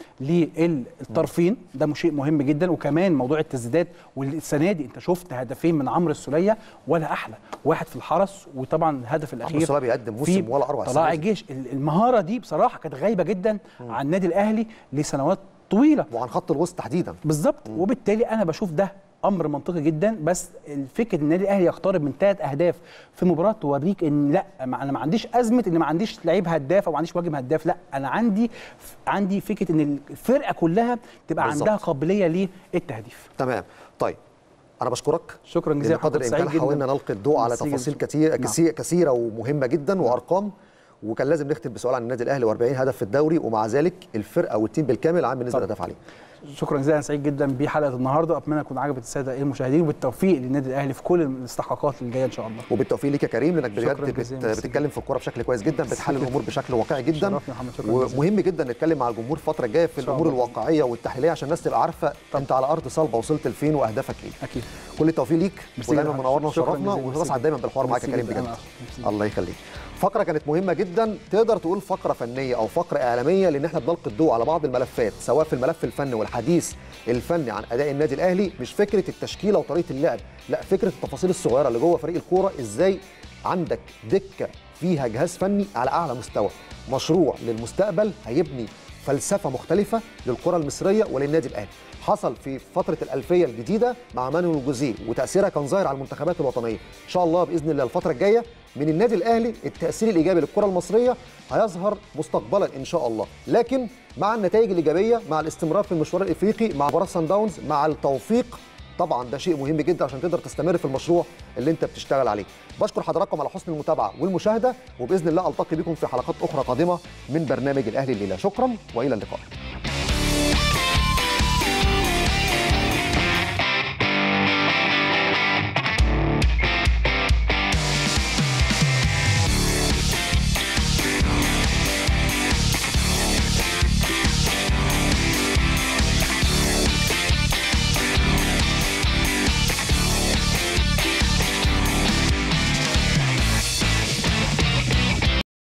Speaker 2: للطرفين ده شيء مهم جدا وكمان موضوع التسديدات والسنه دي انت شفت هدفين من عمرو السوليه ولا احلى واحد في الحرس وطبعا الهدف الاخير
Speaker 1: السولية بيقدم موسم
Speaker 2: في
Speaker 1: ولا أروع
Speaker 2: طلائع
Speaker 1: السنة دي.
Speaker 2: الجيش ال- المهاره دي بصراحه كانت غايبه جدا عن النادي الاهلي لسنوات طويله
Speaker 1: وعن خط الوسط تحديدا
Speaker 2: بالظبط وبالتالي انا بشوف ده امر منطقي جدا بس الفكره ان النادي الاهلي يقترب من ثلاث اهداف في مباراه توريك ان لا ما انا ما عنديش ازمه ان ما عنديش لعيب هداف او ما عنديش مهاجم هداف لا انا عندي عندي فكره ان الفرقه كلها تبقى
Speaker 1: بالظبط.
Speaker 2: عندها قابليه للتهديف
Speaker 1: تمام طيب انا بشكرك
Speaker 2: شكرا
Speaker 1: لان
Speaker 2: جزيلا
Speaker 1: قدر
Speaker 2: حضرتك،
Speaker 1: الامكان
Speaker 2: سعيد جداً.
Speaker 1: حاولنا نلقي الضوء على
Speaker 2: ميرسي
Speaker 1: تفاصيل
Speaker 2: جداً.
Speaker 1: كتير
Speaker 2: نعم.
Speaker 1: كثير كثيره ومهمه جدا وارقام وكان لازم نختم بسؤال عن النادي الاهلي و40 هدف في الدوري ومع ذلك الفرقه والتيم بالكامل عامل نسبه
Speaker 2: طبعاً.
Speaker 1: اهداف عليه
Speaker 2: شكرا جزيلا أنا سعيد جدا بحلقه النهارده اتمنى تكون عجبت الساده المشاهدين وبالتوفيق للنادي الاهلي في كل الاستحقاقات اللي جايه ان شاء الله
Speaker 1: وبالتوفيق ليك يا كريم لانك بجد
Speaker 2: شكراً
Speaker 1: بت...
Speaker 2: جزيلاً. ميرسي
Speaker 1: بتتكلم في الكوره بشكل كويس جدا بتحلل
Speaker 2: جداً.
Speaker 1: الامور بشكل واقعي جدا
Speaker 2: شرفني يا محمد، شكراً جزيلاً.
Speaker 1: ومهم جدا نتكلم مع الجمهور الفتره الجايه في
Speaker 2: إن شاء
Speaker 1: الامور
Speaker 2: الله.
Speaker 1: الواقعيه والتحليليه عشان الناس تبقى عارفه انت على ارض صلبه وصلت لفين واهدافك ايه
Speaker 2: اكيد
Speaker 1: كل التوفيق ليك
Speaker 2: ميرسي
Speaker 1: ودايما
Speaker 2: جداً.
Speaker 1: منورنا
Speaker 2: شكراً
Speaker 1: وشرفنا
Speaker 2: جزيلاً.
Speaker 1: وبسعد دايما بالحوار معاك يا
Speaker 2: ميرسي
Speaker 1: كريم
Speaker 2: جداً.
Speaker 1: بجد
Speaker 2: أنا أكتر.
Speaker 1: الله يخليك فقره كانت مهمه جدا تقدر تقول فقره فنيه او فقره اعلاميه لان احنا بنلقي الضوء على بعض الملفات سواء في الملف الفني والحديث الفني عن اداء النادي الاهلي مش فكره التشكيله وطريقه اللعب لا فكره التفاصيل الصغيره اللي جوه فريق الكوره ازاي عندك دكه فيها جهاز فني على اعلى مستوى مشروع للمستقبل هيبني فلسفه مختلفه للكره المصريه وللنادي الاهلي حصل في فتره الالفيه الجديده مع مانويل جوزيه وتاثيرها كان ظاهر على المنتخبات الوطنيه ان شاء الله باذن الله الفتره الجايه من النادي الاهلي التاثير الايجابي للكره المصريه هيظهر مستقبلا ان شاء الله لكن مع النتائج الايجابيه مع الاستمرار في المشوار الافريقي مع مباراه سان داونز مع التوفيق طبعا ده شيء مهم جدا عشان تقدر تستمر في المشروع اللي انت بتشتغل عليه بشكر حضراتكم على حسن المتابعه والمشاهده وباذن الله التقي بكم في حلقات اخرى قادمه من برنامج الاهلي الليله شكرا والى اللقاء